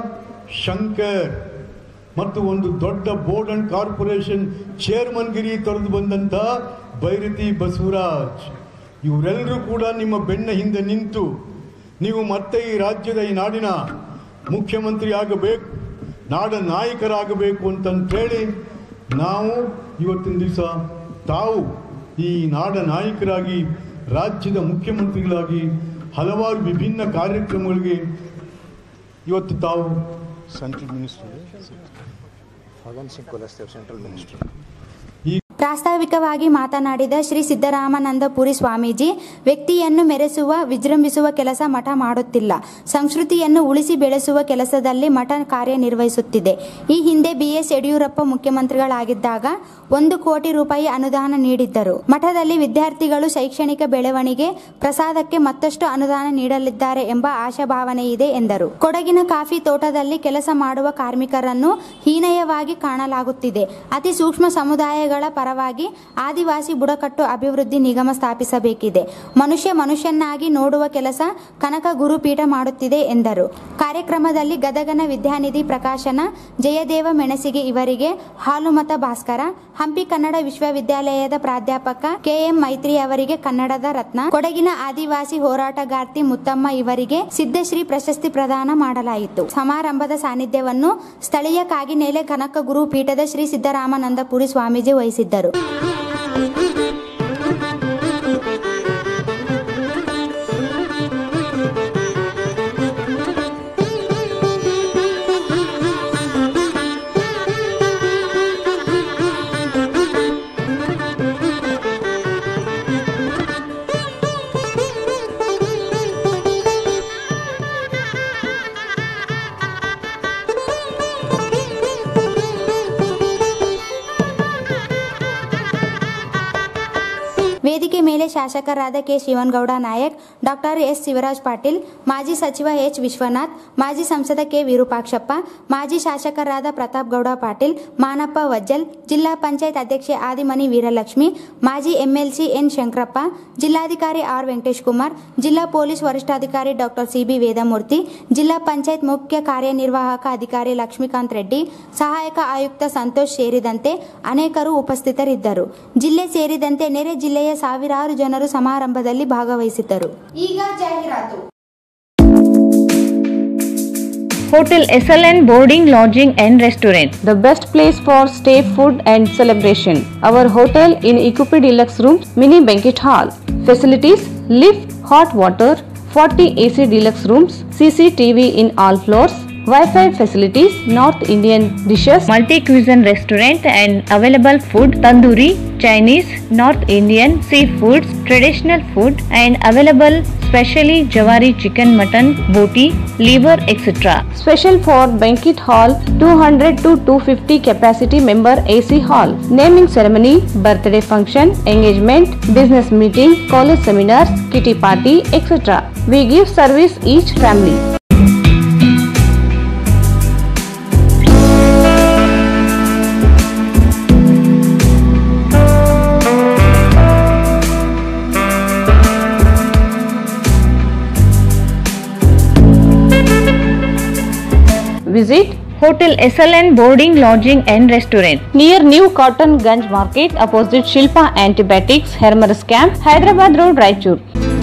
Speaker 11: ಶಂಕರ್ ಮತ್ತು ಒಂದು ದೊಡ್ಡ ಬೋರ್ಡ್ ಅಂಡ್ ಕಾರ್ಪೊರೇಷನ್ ಚೇರ್ಮನ್ಗಿರಿ ತೊರೆದು ಬಂದಂಥ ಭೈರತಿ ಬಸವರಾಜ್ ಇವರೆಲ್ಲರೂ ಕೂಡ ನಿಮ್ಮ ಬೆನ್ನ ಹಿಂದೆ ನಿಂತು ನೀವು ಮತ್ತೆ ಈ ರಾಜ್ಯದ ಈ ನಾಡಿನ ಮುಖ್ಯಮಂತ್ರಿ ಆಗಬೇಕು ನಾಡ ನಾಯಕರಾಗಬೇಕು ಅಂತಂತೇಳಿ ನಾವು ಇವತ್ತಿನ ದಿವಸ ತಾವು ಈ ನಾಡ ನಾಯಕರಾಗಿ ರಾಜ್ಯದ ಮುಖ್ಯಮಂತ್ರಿಗಳಾಗಿ ಹಲವಾರು ವಿಭಿನ್ನ ಕಾರ್ಯಕ್ರಮಗಳಿಗೆ ಇವತ್ತು ತಾವು central minister
Speaker 12: Faggan Singh Kulaste central minister
Speaker 1: ಪ್ರಾಸ್ತಾವಿಕವಾಗಿ ಮಾತನಾಡಿದ ಶ್ರೀ ಸಿದ್ದರಾಮಾನಂದಪುರಿ ಸ್ವಾಮೀಜಿ ವ್ಯಕ್ತಿಯನ್ನು ಮೆರೆಸುವ ವಿಜೃಂಭಿಸುವ ಕೆಲಸ ಮಠ ಮಾಡುತ್ತಿಲ್ಲ ಸಂಸ್ಕೃತಿಯನ್ನು ಉಳಿಸಿ ಬೆಳೆಸುವ ಕೆಲಸದಲ್ಲಿ ಮಠ ಕಾರ್ಯನಿರ್ವಹಿಸುತ್ತಿದೆ ಈ ಹಿಂದೆ ಬಿಎಸ್ ಯಡಿಯೂರಪ್ಪ ಮುಖ್ಯಮಂತ್ರಿಗಳಾಗಿದ್ದಾಗ ಒಂದು ಕೋಟಿ ರೂಪಾಯಿ ಅನುದಾನ ನೀಡಿದ್ದರು ಮಠದಲ್ಲಿ ವಿದ್ಯಾರ್ಥಿಗಳು ಶೈಕ್ಷಣಿಕ ಬೆಳವಣಿಗೆ ಪ್ರಸಾದಕ್ಕೆ ಮತ್ತಷ್ಟು ಅನುದಾನ ನೀಡಲಿದ್ದಾರೆ ಎಂಬ ಆಶಾಭಾವನೆ ಇದೆ ಎಂದರು ಕೊಡಗಿನ ಕಾಫಿ ತೋಟದಲ್ಲಿ ಕೆಲಸ ಮಾಡುವ ಕಾರ್ಮಿಕರನ್ನು ಹೀನಯವಾಗಿ ಕಾಣಲಾಗುತ್ತಿದೆ ಅತಿ ಸೂಕ್ಷ್ಮ ಸಮುದಾಯಗಳ ಪರವಾಗಿ ಆದಿವಾಸಿ ಬುಡಕಟ್ಟು ಅಭಿವೃದ್ಧಿ ನಿಗಮ ಸ್ಥಾಪಿಸಬೇಕಿದೆ ಮನುಷ್ಯ ಮನುಷ್ಯನಾಗಿ ನೋಡುವ ಕೆಲಸ ಕನಕ ಗುರುಪೀಠ ಮಾಡುತ್ತಿದೆ ಎಂದರು ಕಾರ್ಯಕ್ರಮದಲ್ಲಿ ಗದಗನ ವಿದ್ಯಾನಿಧಿ ಪ್ರಕಾಶನ ಜಯದೇವ ಮೆಣಸಿಗೆ ಇವರಿಗೆ ಹಾಲುಮತ ಭಾಸ್ಕರ ಹಂಪಿ ಕನ್ನಡ ವಿಶ್ವವಿದ್ಯಾಲಯದ ಪ್ರಾಧ್ಯಾಪಕ ಕೆಎಂ ಮೈತ್ರಿ ಅವರಿಗೆ ಕನ್ನಡದ ರತ್ನ ಕೊಡಗಿನ ಆದಿವಾಸಿ ಹೋರಾಟಗಾರ್ತಿ ಮುತ್ತಮ್ಮ ಇವರಿಗೆ ಸಿದ್ದಶ್ರೀ ಪ್ರಶಸ್ತಿ ಪ್ರದಾನ ಮಾಡಲಾಯಿತು ಸಮಾರಂಭದ ಸಾನ್ನಿಧ್ಯವನ್ನು ಸ್ಥಳೀಯ ಕಾಗಿನೆಲೆ ಕನಕ ಗುರು ಪೀಠದ ಶ್ರೀ ಸಿದ್ದರಾಮಾನಂದಪುರಿ ಸ್ವಾಮೀಜಿ ವಹಿಸಿದ್ದರು ವೇದಿಕೆ ಮೇಲೆ ಶಾಸಕರಾದ K Shivanagouda Nayak doctor S Shivaraj Patil ಮಾಜಿ ಸಚಿವ ಎಚ್ ವಿಶ್ವನಾಥ್ ಮಾಜಿ ಸಂಸದ ಕೆ ವಿರೂಪಾಕ್ಷಪ್ಪ ಮಾಜಿ ಶಾಸಕರಾದ ಪ್ರತಾಪ್ ಗೌಡ ಪಾಟೀಲ್ ಮಾನಪ್ಪ ವಜ್ಜಲ್ ಜಿಲ್ಲಾ ಪಂಚಾಯತ್ ಅಧ್ಯಕ್ಷೆ ಆದಿಮನಿ ವೀರಲಕ್ಷ್ಮಿ ಮಾಜಿ ಎಂಎಲ್ಸಿ ಎನ್ ಶಂಕರಪ್ಪ ಜಿಲ್ಲಾಧಿಕಾರಿ ಆರ್ ವೆಂಕಟೇಶ್ ಕುಮಾರ್ ಜಿಲ್ಲಾ ಪೊಲೀಸ್ ವರಿಷ್ಠಾಧಿಕಾರಿ ಡಾಕ್ಟರ್ ಸಿಬಿ ವೇದಮೂರ್ತಿ ಜಿಲ್ಲಾ ಪಂಚಾಯತ್ ಮುಖ್ಯ ಕಾರ್ಯನಿರ್ವಾಹಕ ಅಧಿಕಾರಿ ಲಕ್ಷ್ಮೀಕಾಂತ್ ರೆಡ್ಡಿ ಸಹಾಯಕ ಆಯುಕ್ತ ಸಂತೋಷ್ ಸೇರಿದಂತೆ ಅನೇಕರು ಉಪಸ್ಥಿತರಿದ್ದರು ಜಿಲ್ಲೆ ಸೇರಿದಂತೆ ನೆರೆ ಜಿಲ್ಲೆಯ ಸಾವಿರಾರು ಜನರು ಸಮಾರಂಭದಲ್ಲಿ ಭಾಗವಹಿಸಿದ್ದರು ಈಗ ಜಾಹೀರಾತು
Speaker 5: Hotel SLN Boarding, Lodging and Restaurant, the best place for stay, food and celebration. Our hotel in equipped deluxe rooms, mini banquet hall. Facilities, lift, hot water, 40 AC deluxe rooms, CCTV in all floors, Wi-Fi facilities, North Indian dishes, multi-cuisine restaurant and available food, tandoori, Chinese, North Indian, seafoods, traditional food and available specially Jawari chicken, mutton, boti, liver, etc. Special for banquet hall, 200 to 250 capacity member AC hall. Naming ceremony, birthday function, engagement, business meeting, college seminars, kitty party, etc. We give service each family. Visit Hotel SLN Boarding, Lodging and Restaurant near New Cotton Ganj Market opposite Shilpa Antibiotics, Hermers Camp, Hyderabad Road, Raichur.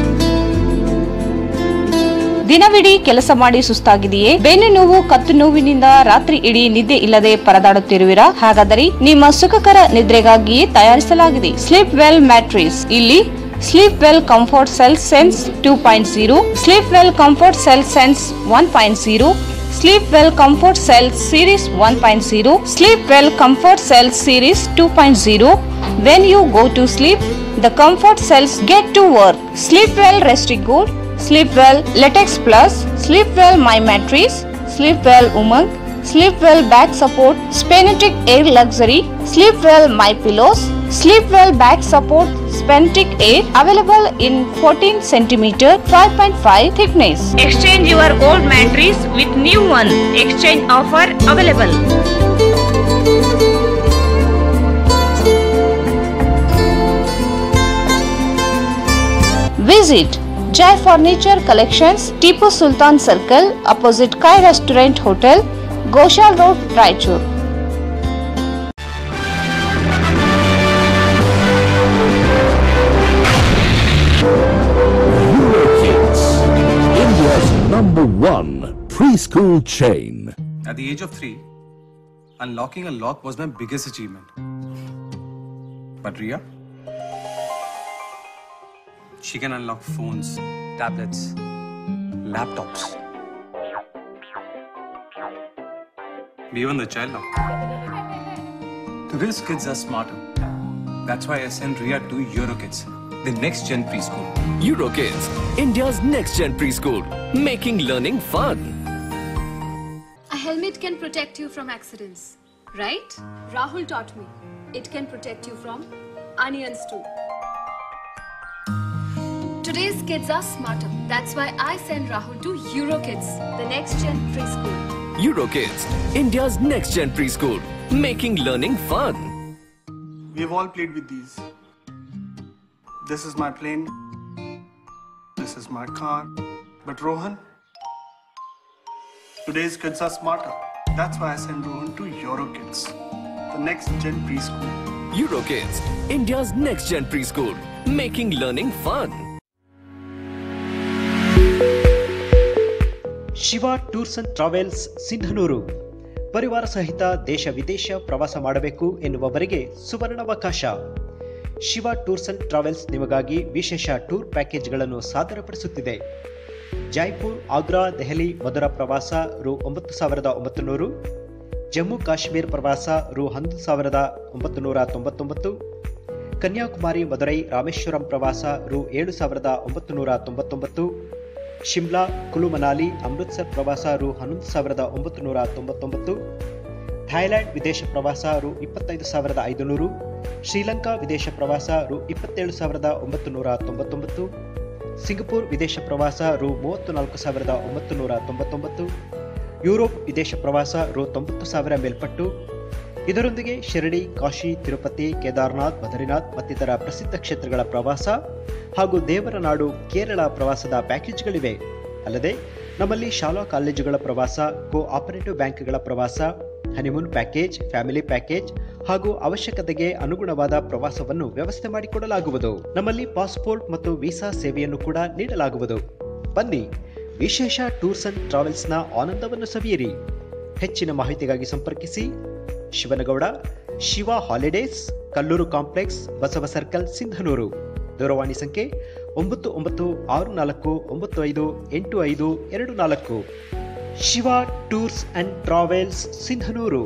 Speaker 5: ದಿನವಿಡೀ ಕೆಲಸ ಮಾಡಿ ಸುಸ್ತಾಗಿದೆಯೇ ಬೆನ್ನು ನೋವು ಕತ್ತು ನೋವಿನಿಂದ ರಾತ್ರಿ ಇಡೀ ನಿದ್ದೆ ಇಲ್ಲದೆ ಪರದಾಡುತ್ತಿರುವಿರಾ ಹಾಗಾದರೆ ನಿಮ್ಮ ಸುಖಕರ ನಿದ್ರೆಗಾಗಿಯೇ ತಯಾರಿಸಲಾಗಿದೆ ಸ್ಲೀಪ್ ವೆಲ್ ಮ್ಯಾಟ್ರಿಸ್ ಇಲ್ಲಿ sleep well comfort cell sense two point zero sleep well comfort cell sense one point zero sleep well comfort cell series one point zero sleep well comfort cell series two point zero when you go to sleep the comfort cells get to work sleep well restec good sleep well latex plus sleep well my mattress sleep well Umang sleep well back support spinetech air luxury sleep well my pillows sleep well back support spinetech air available in fourteen centimeter five point five thickness exchange your old mattress with new one exchange offer available Visit Jai Furniture Collections, Tipu Sultan Circle, opposite Kai Restaurant Hotel, Goshal road Raichur
Speaker 13: Kids, India's number one preschool chain.
Speaker 2: At the age of three, unlocking a lock was my biggest achievement. But Ria, she can unlock phones, tablets, laptops. Even the child lock. Today's kids are smarter. That's why I sent Ria to Eurokids, the next gen preschool.
Speaker 3: Eurokids, India's next gen preschool, making learning fun.
Speaker 14: A helmet can protect you from accidents, right? Rahul taught me. It can protect you from onions too. Today's kids are smarter. That's why I send Rahul to Eurokids, the next gen preschool.
Speaker 3: Eurokids, India's next gen preschool, making learning fun.
Speaker 2: We've all played with these. This is my plane. This is my car. But Rohan, today's kids are smarter. That's why I send Rohan to Eurokids, the next gen preschool.
Speaker 3: Eurokids, India's next gen preschool, making learning fun.
Speaker 4: Shiva tours and travels Sindhanur ಪರಿವಾರ ಸಹಿತ ದೇಶ ವಿದೇಶ ಪ್ರವಾಸ ಮಾಡಬೇಕು ಎನ್ನುವವರಿಗೆ ಸುವರ್ಣಾವಕಾಶ Shiva tours and travels ನಿಮಗಾಗಿ ವಿಶೇಷ ಟೂರ್ ಪ್ಯಾಕೇಜ್ಗಳನ್ನು ಸಾದರಪಡಿಸುತ್ತಿದೆ ಜೈಪುರ್ ಆಗ್ರಾ ದೆಹಲಿ ಮಧುರಾ ಪ್ರವಾಸ ರು ಒಂಬತ್ತು ಸಾವಿರದ ಒಂಬತ್ತು ನೂರು ಜಮ್ಮು ಕಾಶ್ಮೀರ್ ಪ್ರವಾಸ ರು ಹನ್ನೊಂದು ಸಾವಿರದ ಒಂಬತ್ತು ನೂರ ತೊಂಬತ್ತೊಂಬತ್ತು ಕನ್ಯಾಕುಮಾರಿ ಮದುರೈ ರಾಮೇಶ್ವರಂ ಪ್ರವಾಸ ರು ಏಳು ಸಾವಿರದ ಒಂಬತ್ತು ನೂರ ತೊಂಬತ್ತೊಂಬತ್ತು ಶಿಮ್ಲಾ ಕುಲು ಮನಾಲಿ ಅಮೃತ್ಸರ್ ಪ್ರವಾಸ ರು ಹನ್ನೊಂದು ಸಾವಿರದ ಒಂಬತ್ತು ನೂರ ತೊಂಬತ್ತೊಂಬತ್ತು ಥೈಲ್ಯಾಂಡ್ ವಿದೇಶ ಪ್ರವಾಸ ರು ಇಪ್ಪತ್ತೈದು ಸಾವಿರದ ಐದುನೂರು ಶ್ರೀಲಂಕಾ ವಿದೇಶ ಪ್ರವಾಸ ರು ಇಪ್ಪತ್ತೇಳು ಸಾವಿರದ ಒಂಬತ್ತು ನೂರ ತೊಂಬತ್ತೊಂಬತ್ತು ಸಿಂಗಪುರ್ ವಿದೇಶ ಪ್ರವಾಸ ರು ಮೂವತ್ತು ನಾಲ್ಕು ಸಾವಿರದ ಒಂಬತ್ತು ನೂರ ತೊಂಬತ್ತೊಂಬತ್ತು ಯುರೋಪ್ ವಿದೇಶ ಪ್ರವಾಸ ರು ತೊಂಬತ್ತು ಸಾವಿರ ಮೇಲ್ಪಟ್ಟು ಇದರೊಂದಿಗೆ ಶಿರಡಿ ಕಾಶಿ ತಿರುಪತಿ ಕೇದಾರ್ನಾಥ್ ಬದ್ರಿನಾಥ್ ಮತ್ತಿತರ ಪ್ರಸಿದ್ಧ ಕ್ಷೇತ್ರಗಳ ಪ್ರವಾಸ ಹಾಗೂ ದೇವರ ನಾಡು ಕೇರಳ ಪ್ರವಾಸದ ಪ್ಯಾಕೇಜ್ಗಳಿವೆ ಅಲ್ಲದೆ ನಮ್ಮಲ್ಲಿ ಶಾಲಾ ಕಾಲೇಜುಗಳ ಪ್ರವಾಸ ಕೋ ಆಪರೇಟಿವ್ ಬ್ಯಾಂಕ್ಗಳ ಪ್ರವಾಸ ಹನಿಮೂನ್ ಪ್ಯಾಕೇಜ್ ಫ್ಯಾಮಿಲಿ ಪ್ಯಾಕೇಜ್ ಹಾಗೂ ಅವಶ್ಯಕತೆಗೆ ಅನುಗುಣವಾದ ಪ್ರವಾಸವನ್ನು ವ್ಯವಸ್ಥೆ ಮಾಡಿಕೊಡಲಾಗುವುದು ನಮ್ಮಲ್ಲಿ ಪಾಸ್ಪೋರ್ಟ್ ಮತ್ತು ವೀಸಾ ಸೇವೆಯನ್ನು ಕೂಡ ನೀಡಲಾಗುವುದು ಬನ್ನಿ ವಿಶೇಷ ಟೂರ್ಸ್ ಅಂಡ್ ಟ್ರಾವೆಲ್ಸ್ನ ಆನಂದವನ್ನು ಸವಿಯಿರಿ ಹೆಚ್ಚಿನ ಮಾಹಿತಿಗಾಗಿ ಸಂಪರ್ಕಿಸಿ Shivanagouda Shiva holidays Kallur complex Basava circle Sindhanur ದೂರವಾಣಿ ಸಂಖ್ಯೆ ಒಂಬತ್ತು ಒಂಬತ್ತು ಆರು ನಾಲ್ಕು ಒಂಬತ್ತು ಐದು ಎಂಟು ಐದು ಎರಡು ನಾಲ್ಕು Shiva tours and travels Sindhanur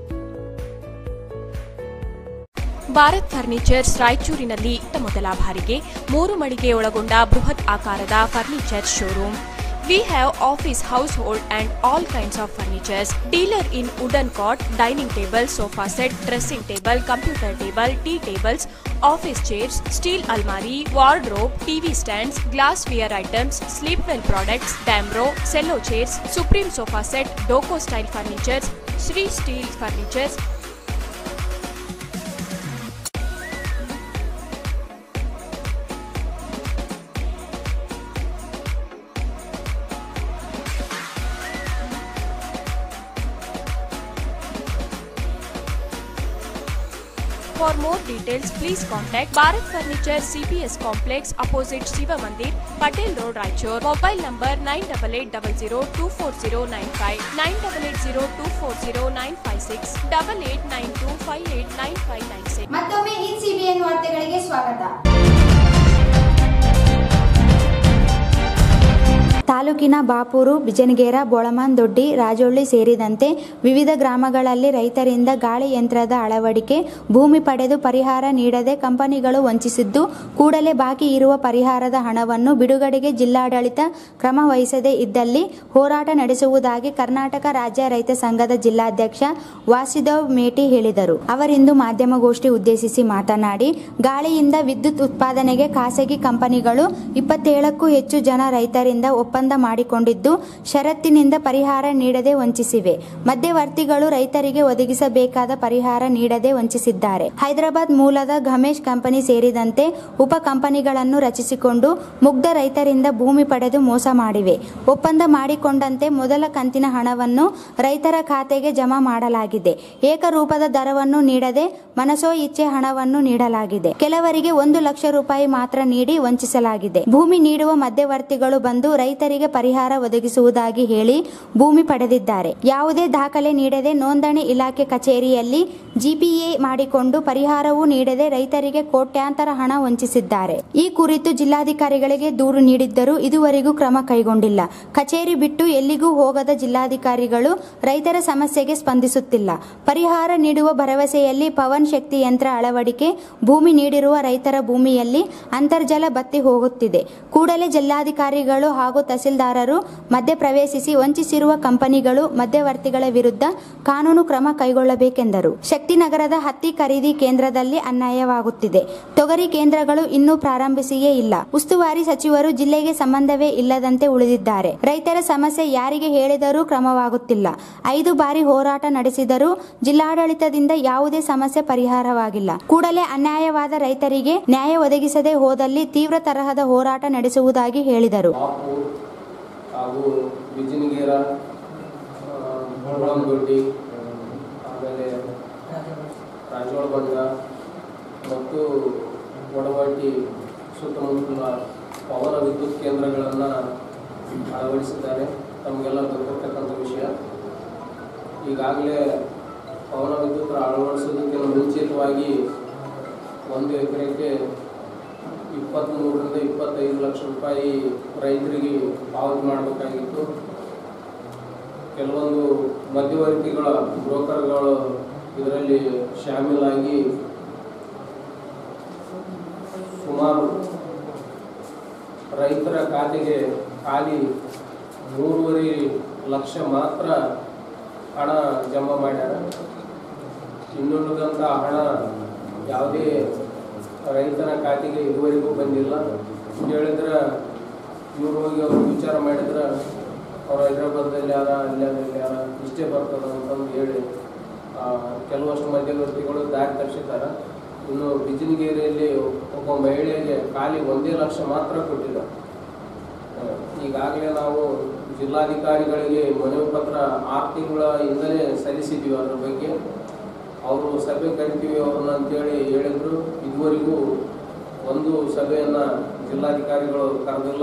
Speaker 6: Bharat furnitures ರಾಯಚೂರಿನಲ್ಲಿ ಇತ್ತ ಮೊದಲ ಬಾರಿಗೆ ಮೂರು ಮಳಿಗೆ ಒಳಗೊಂಡ ಬೃಹತ್ ಆಕಾರದ furniture showroom we have office household and all kinds of furnitures dealer in wooden cot dining table sofa set dressing table computer table tea tables office chairs steel ಅಲ್ಮಾರಿ wardrobe TV stands glassware items sleep well products Damro Cello chairs Supreme sofa set Doco style furnitures Shri steel furnitures For more details, please contact Bharat Furniture CPS Complex opposite Shiva Mandir, Patel Road, Raichur. Mobile number 9880240959, 9880240956, 8892589596.
Speaker 1: ಮತ್ತೊಮ್ಮೆ ಈ CBN ವಾರ್ತೆಗಳಿಗೆ ಸ್ವಾಗತ ತಾಲೂಕಿನ ಬಾಪೂರು ಬಿಜನಗೇರ ಬೋಳಮಾನ್ ದೊಡ್ಡಿ ರಾಜೊಳ್ಳಿ ಸೇರಿದಂತೆ ವಿವಿಧ ಗ್ರಾಮಗಳಲ್ಲಿ ರೈತರಿಂದ ಗಾಳಿ ಯಂತ್ರದ ಅಳವಡಿಕೆ ಭೂಮಿ ಪಡೆದು ಪರಿಹಾರ ನೀಡದೆ ಕಂಪನಿಗಳು ವಂಚಿಸಿದ್ದು ಕೂಡಲೇ ಬಾಕಿ ಇರುವ ಪರಿಹಾರದ ಹಣವನ್ನು ಬಿಡುಗಡೆಗೆ ಜಿಲ್ಲಾಡಳಿತ ಕ್ರಮ ವಹಿಸದೇ ಇದ್ದಲ್ಲಿ ಹೋರಾಟ ನಡೆಸುವುದಾಗಿ ಕರ್ನಾಟಕ ರಾಜ್ಯ ರೈತ ಸಂಘದ ಜಿಲ್ಲಾಧ್ಯಕ್ಷ ವಾಸುದೇವ್ ಮೇಟಿ ಹೇಳಿದರು ಅವರಿಂದು ಮಾಧ್ಯಮಗೋಷ್ಠಿ ಉದ್ದೇಶಿಸಿ ಮಾತನಾಡಿ ಗಾಳಿಯಿಂದ ವಿದ್ಯುತ್ ಉತ್ಪಾದನೆಗೆ ಖಾಸಗಿ ಕಂಪನಿಗಳು ಇಪ್ಪತ್ತೇಳಕ್ಕೂ ಹೆಚ್ಚು ಜನ ರೈತರಿಂದ ಒಪ್ಪಂದ ಮಾಡಿಕೊಂಡಿದ್ದು ಷರತ್ತಿನಿಂದ ಪರಿಹಾರ ನೀಡದೆ ವಂಚಿಸಿವೆ ಮಧ್ಯವರ್ತಿಗಳು ರೈತರಿಗೆ ಒದಗಿಸಬೇಕಾದ ಪರಿಹಾರ ನೀಡದೆ ವಂಚಿಸಿದ್ದಾರೆ ಹೈದರಾಬಾದ್ ಮೂಲದ ಘಮೇಶ್ ಕಂಪನಿ ಸೇರಿದಂತೆ ಉಪ ಕಂಪನಿಗಳನ್ನು ರಚಿಸಿಕೊಂಡು ಮುಗ್ಧ ರೈತರಿಂದ ಭೂಮಿ ಪಡೆದು ಮೋಸ ಮಾಡಿವೆ ಒಪ್ಪಂದ ಮಾಡಿಕೊಂಡಂತೆ ಮೊದಲ ಕಂತಿನ ಹಣವನ್ನು ರೈತರ ಖಾತೆಗೆ ಜಮಾ ಮಾಡಲಾಗಿದೆ ಏಕರೂಪದ ದರವನ್ನು ನೀಡದೆ ಮನಸೋ ಇಚ್ಛೆ ಹಣವನ್ನು ನೀಡಲಾಗಿದೆ ಕೆಲವರಿಗೆ ಒಂದು ಲಕ್ಷ ರೂಪಾಯಿ ಮಾತ್ರ ನೀಡಿ ವಂಚಿಸಲಾಗಿದೆ ಭೂಮಿ ನೀಡುವ ಮಧ್ಯವರ್ತಿಗಳು ಬಂದು ರೈತರಿಗೆ ಪರಿಹಾರ ಒದಗಿಸುವುದಾಗಿ ಹೇಳಿ ಭೂಮಿ ಪಡೆದಿದ್ದಾರೆ ಯಾವುದೇ ದಾಖಲೆ ನೀಡದೆ ನೋಂದಣಿ ಇಲಾಖೆ ಕಚೇರಿಯಲ್ಲಿ ಜಿಪಿಎ ಮಾಡಿಕೊಂಡು ಪರಿಹಾರವೂ ನೀಡದೆ ರೈತರಿಗೆ ಕೋಟ್ಯಾಂತರ ಹಣ ವಂಚಿಸಿದ್ದಾರೆ ಈ ಕುರಿತು ಜಿಲ್ಲಾಧಿಕಾರಿಗಳಿಗೆ ದೂರು ನೀಡಿದ್ದರೂ ಇದುವರೆಗೂ ಕ್ರಮ ಕೈಗೊಂಡಿಲ್ಲ ಕಚೇರಿ ಬಿಟ್ಟು ಎಲ್ಲಿಗೂ ಹೋಗದ ಜಿಲ್ಲಾಧಿಕಾರಿಗಳು ರೈತರ ಸಮಸ್ಯೆಗೆ ಸ್ಪಂದಿಸುತ್ತಿಲ್ಲ ಪರಿಹಾರ ನೀಡುವ ಭರವಸೆಯಲ್ಲಿ ಪವನ್ ಶಕ್ತಿ ಯಂತ್ರ ಅಳವಡಿಕೆ ಭೂಮಿ ನೀಡಿರುವ ರೈತರ ಭೂಮಿಯಲ್ಲಿ ಅಂತರ್ಜಲ ಬತ್ತಿ ಹೋಗುತ್ತಿದೆ ಕೂಡಲೇ ಜಿಲ್ಲಾಧಿಕಾರಿಗಳು ಹಾಗೂ ತಹಸೀಲ್ದಾರರು ಮಧ್ಯ ಪ್ರವೇಶಿಸಿ ವಂಚಿಸಿರುವ ಕಂಪನಿಗಳು ಮಧ್ಯವರ್ತಿಗಳ ವಿರುದ್ಧ ಕಾನೂನು ಕ್ರಮ ಕೈಗೊಳ್ಳಬೇಕೆಂದರು ಶಕ್ತಿನಗರದ ಹತ್ತಿ ಖರೀದಿ ಕೇಂದ್ರದಲ್ಲಿ ಅನ್ಯಾಯವಾಗುತ್ತಿದೆ ತೊಗರಿ ಕೇಂದ್ರಗಳು ಇನ್ನೂ ಪ್ರಾರಂಭಿಸಿಯೇ ಇಲ್ಲ ಉಸ್ತುವಾರಿ ಸಚಿವರು ಜಿಲ್ಲೆಗೆ ಸಂಬಂಧವೇ ಇಲ್ಲದಂತೆ ಉಳಿದಿದ್ದಾರೆ ರೈತರ ಸಮಸ್ಯೆ ಯಾರಿಗೆ ಹೇಳಿದರೂ ಕ್ರಮವಾಗುತ್ತಿಲ್ಲ ಐದು ಬಾರಿ ಹೋರಾಟ ನಡೆಸಿದರೂ ಜಿಲ್ಲಾಡಳಿತದಿಂದ ಯಾವುದೇ ಸಮಸ್ಯೆ ಪರಿಹಾರವಾಗಿಲ್ಲ ಕೂಡಲೇ ಅನ್ಯಾಯವಾದ ರೈತರಿಗೆ ನ್ಯಾಯ ಒದಗಿಸದೆ ಹೋದಲ್ಲಿ ತೀವ್ರ ತರಹದ ಹೋರಾಟ ನಡೆಸುವುದಾಗಿ ಹೇಳಿದರು
Speaker 15: ಹಾಗೂ ಬಿಜಿನಗೇರ ಮುಳಂದೊಡ್ಡಿ ಆಮೇಲೆ ರಾಜೋಳಬಂಗ ಮತ್ತು ಒಡವಟ್ಟಿ ಸುತ್ತಮುತ್ತಲ ಪವನ ವಿದ್ಯುತ್ ಕೇಂದ್ರಗಳನ್ನು ಅಳವಡಿಸಿದ್ದಾರೆ ತಮಗೆಲ್ಲ ಗೊತ್ತಿರ್ತಕ್ಕಂಥ ವಿಷಯ ಈಗಾಗಲೇ ಪವನ ವಿದ್ಯುತ್ ಅಳವಡಿಸೋದಕ್ಕಿಂತ ಮುಂಚಿತವಾಗಿ ಒಂದು ಎಕರೆಗೆ ಇಪ್ಪತ್ತ್ಮೂರರಿಂದ ಇಪ್ಪತ್ತೈದು ಲಕ್ಷ ರೂಪಾಯಿ ರೈತರಿಗೆ ಪಾವತಿ ಮಾಡಬೇಕಾಗಿತ್ತು ಕೆಲವೊಂದು ಮಧ್ಯವರ್ತಿಗಳ ಬ್ರೋಕರ್ಗಳು ಇದರಲ್ಲಿ ಶಾಮೀಲಾಗಿ ಸುಮಾರು ರೈತರ ಖಾತೆಗೆ ಖಾಲಿ ಮೂರುವರೆ ಲಕ್ಷ ಮಾತ್ರ ಹಣ ಜಮಾ ಮಾಡ್ಯಾರ ಇನ್ನುಳಿದಂಥ ಹಣ ಯಾವುದೇ ರೈತನ ಖಾತೆಗೆ ಇದುವರೆಗೂ ಬಂದಿಲ್ಲ ಹೇಳಿದ್ರೆ ಇವ್ರು ಹೋಗಿ ಅವ್ರು ವಿಚಾರ ಮಾಡಿದ್ರೆ ಅವ್ರು ಹೈದ್ರಾಬಾದಲ್ಲಿ ಯಾರ ಅಲ್ಲಿ ಯಾರ ಇಲ್ಲಿ ಯಾರ ಇಷ್ಟೇ ಬರ್ತದ ಅಂತಂದು ಹೇಳಿ ಆ, ಕೆಲವಷ್ಟು ಮಧ್ಯವರ್ತಿಗಳು ದಾರಿ ತಪ್ಪಿಸಿದ್ದಾರೆ ಇನ್ನು ಬಿಜಿನಗೇರಿಯಲ್ಲಿ ಒಬ್ಬ ಮಹಿಳೆಗೆ ಖಾಲಿ ಒಂದೇ ಲಕ್ಷ ಮಾತ್ರ ಕೊಟ್ಟಿದ್ದಾರೆ ಆ, ಈಗಾಗಲೇ ನಾವು ಜಿಲ್ಲಾಧಿಕಾರಿಗಳಿಗೆ ಮನವಿ ಪತ್ರ ಆರು ತಿಂಗಳ ಹಿಂದಲೇ ಸಲ್ಲಿಸಿದ್ದೀವಿ ಅದ್ರ ಬಗ್ಗೆ ಅವರು ಸಭೆ ಕರಿತೀವಿ ಅವ್ರನ್ನ ಅಂತೇಳಿ ಹೇಳಿದ್ರು ಇದುವರೆಗೂ ಒಂದು ಸಭೆಯನ್ನ ಜಿಲ್ಲಾಧಿಕಾರಿಗಳು ಕರೆದಿಲ್ಲ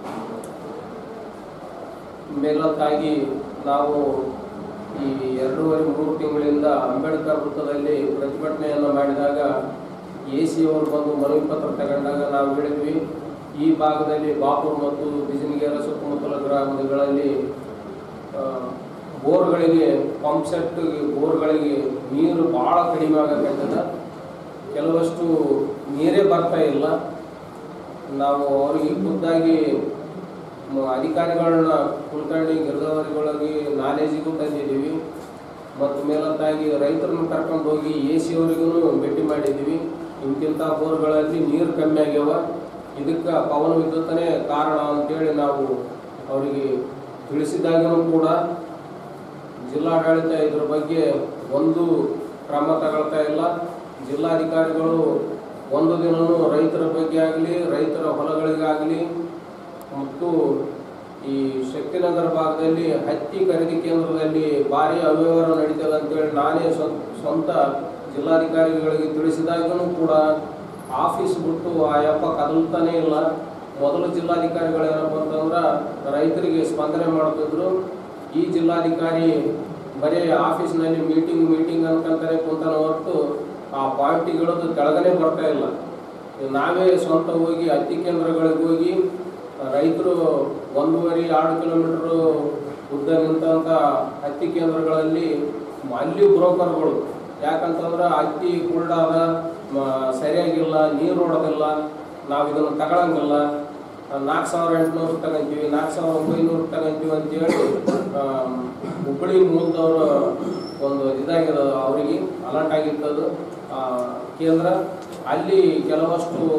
Speaker 15: ಮೇಲತ್ತಾಗಿ ನಾವು ಈ ಎರಡೂವರೆ ಮೂರು ತಿಂಗಳಿಂದ ಅಂಬೇಡ್ಕರ್ ವೃತ್ತದಲ್ಲಿ ಪ್ರತಿಭಟನೆಯನ್ನು ಮಾಡಿದಾಗ ಎ ಸಿ ಅವರು ಬಂದು ಮನವಿ ಪತ್ರ ತಗೊಂಡಾಗ ನಾವು ಹೇಳಿದ್ವಿ ಈ ಭಾಗದಲ್ಲಿ ಬಾಪೂರ್ ಮತ್ತು ಬಿಜಿನಗೇರ ಸುತ್ತಮುತ್ತಲ ಗ್ರಾಮಗಳಲ್ಲಿ ಆ, ಬೋರ್ಗಳಿಗೆ ಪಂಪ್ ಸೆಟ್ ಬೋರ್ಗಳಿಗೆ ನೀರು ಭಾಳ ಕಡಿಮೆ ಆಗಕತ್ತದ ಕೆಲವಷ್ಟು ನೀರೇ ಬರ್ತಾ ಇಲ್ಲ ನಾವು ಅವರಿಗೆ ಖುದ್ದಾಗಿ ಮ- ಅಧಿಕಾರಿಗಳನ್ನ ಕುಲಕರ್ಣಿ ಗಿರ್ದಾವರಿಗಳಿಗೆ ನಾಲೇಜಿಗೂ ತಂದಿದ್ದೀವಿ ಮತ್ತು ಮೇಲತ್ತಾಗಿ ರೈತರನ್ನ ಕರ್ಕೊಂಡು ಹೋಗಿ ಎ ಸಿ ಅವರಿಗೂ ಭೇಟಿ ಮಾಡಿದ್ದೀವಿ ಇಂತಿಂಥ ಬೋರ್ಗಳಲ್ಲಿ ನೀರು ಕಮ್ಮಿ ಆಗ್ಯಾವ ಇದಕ್ಕೆ ಪವನ ವಿದ್ಯುತ್ತನೇ ಕಾರಣ ಅಂತೇಳಿ ನಾವು ಅವರಿಗೆ ತಿಳಿಸಿದಾಗಲೂ ಕೂಡ ಜಿಲ್ಲಾಡಳಿತ ಇದ್ರ ಬಗ್ಗೆ ಒಂದು ಕ್ರಮ ತಗೊಳ್ತಾ ಇಲ್ಲ ಜಿಲ್ಲಾಧಿಕಾರಿಗಳು ಒಂದು ದಿನನೂ ರೈತರ ಬಗ್ಗೆ ಆಗಲಿ ರೈತರ ಹೊಲಗಳಿಗಾಗಲಿ ಮತ್ತು ಈ ಶಕ್ತಿನಗರ ಭಾಗದಲ್ಲಿ ಹತ್ತಿ ಖರೀದಿ ಕೇಂದ್ರದಲ್ಲಿ ಭಾರಿ ಅವ್ಯವಹಾರ ನಡೀತದೆ ಅಂತೇಳಿ ನಾನೇ ಸ್ವ- ಸ್ವಂತ ಜಿಲ್ಲಾಧಿಕಾರಿಗಳಿಗೆ ತಿಳಿಸಿದಾಗಲೂ ಕೂಡ ಆಫೀಸ್ ಬಿಟ್ಟು ಆ ಯಪ್ಪ ಕದಲ್ತಾನೇ ಇಲ್ಲ ಮೊದಲು ಜಿಲ್ಲಾಧಿಕಾರಿಗಳು ಏನಪ್ಪ ಅಂತಂದ್ರೆ ರೈತರಿಗೆ ಸ್ಪಂದನೆ ಮಾಡ್ತಿದ್ರು ಈ ಜಿಲ್ಲಾಧಿಕಾರಿ ಬರೀ ಆಫೀಸ್ನಲ್ಲಿ ಮೀಟಿಂಗ್ ಮೀಟಿಂಗ್ ಅನ್ಕೊಂತಾನೆ ಕುಂತಾನ ಹೊರತು ಆ ಪಾರ್ಟಿಗಳದ್ದು ಕೆಳಗನೆ ಬರ್ತಾ ಇಲ್ಲ ನಾವೇ ಸ್ವಂತ ಹೋಗಿ ಹತ್ತಿ ಕೇಂದ್ರಗಳಿಗೆ ಹೋಗಿ ರೈತರು ಒಂದೂವರೆ ಎರಡು ಕಿಲೋಮೀಟರ್ ಉದ್ದ ನಿಂತಂಥ ಹತ್ತಿ ಕೇಂದ್ರಗಳಲ್ಲಿ ಅಲ್ಲಿ ಬ್ರೋಕರ್ಗಳು ಯಾಕಂತಂದ್ರೆ ಹತ್ತಿ ಕುಳ್ಳಾದ ಮ- ಸರಿಯಾಗಿಲ್ಲ ನೀರು ಹೊಡೆದಿಲ್ಲ ನಾವು ಇದನ್ನು ತಗೊಳಂಗಿಲ್ಲ ನಾಲ್ಕು ಸಾವಿರ ಎಂಟುನೂರು ತಗೊಂತೀವಿ ನಾಲ್ಕು ಸಾವಿರ ಒಂಬೈನೂರು ತಗೊಂತೀವಿ ಅಂತೇಳಿ ಆಮ್, ಹುಬ್ಬಳ್ಳಿ ಮೂಲದವರು ಒಂದು ಇದಾಗಿದೆ ಅವರಿಗೆ ಅಲರ್ಟ್ ಆಗಿರ್ತದು ಆ, ಕೇಂದ್ರ ಅಲ್ಲಿ ಕೆಲವಷ್ಟು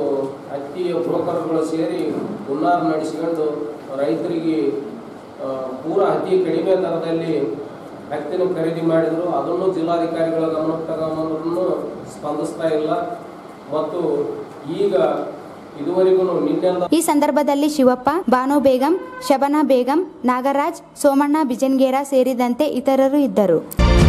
Speaker 15: ಹತ್ತಿಯ ಬ್ರೋಕರ್ಗಳು ಸೇರಿ ಹುನ್ನಾರ ನಡೆಸಿಕೊಂಡು ರೈತರಿಗೆ ಆ, ಪೂರ ಅತಿ ಕಡಿಮೆ ದರದಲ್ಲಿ ಹತ್ತಿನ ಖರೀದಿ ಮಾಡಿದ್ರು ಅದನ್ನು ಜಿಲ್ಲಾಧಿಕಾರಿಗಳ ಗಮನಕ್ಕೆ ತಗೊಂಬಂದ್ರೂ ಸ್ಪಂದಿಸ್ತಾ ಇಲ್ಲ ಮತ್ತು ಈಗ ಇದುವರೆಗೂ ನಿನ್ನೆಲ್ಲ
Speaker 1: ಈ ಸಂದರ್ಭದಲ್ಲಿ ಶಿವಪ್ಪ ಬಾನು ಬೇಗಂ ಶಬನಾ ಬೇಗಂ ನಾಗರಾಜ್ ಸೋಮಣ್ಣ ಬಿಜನ್ಗೇರ ಸೇರಿದಂತೆ ಇತರರು ಇದ್ದರು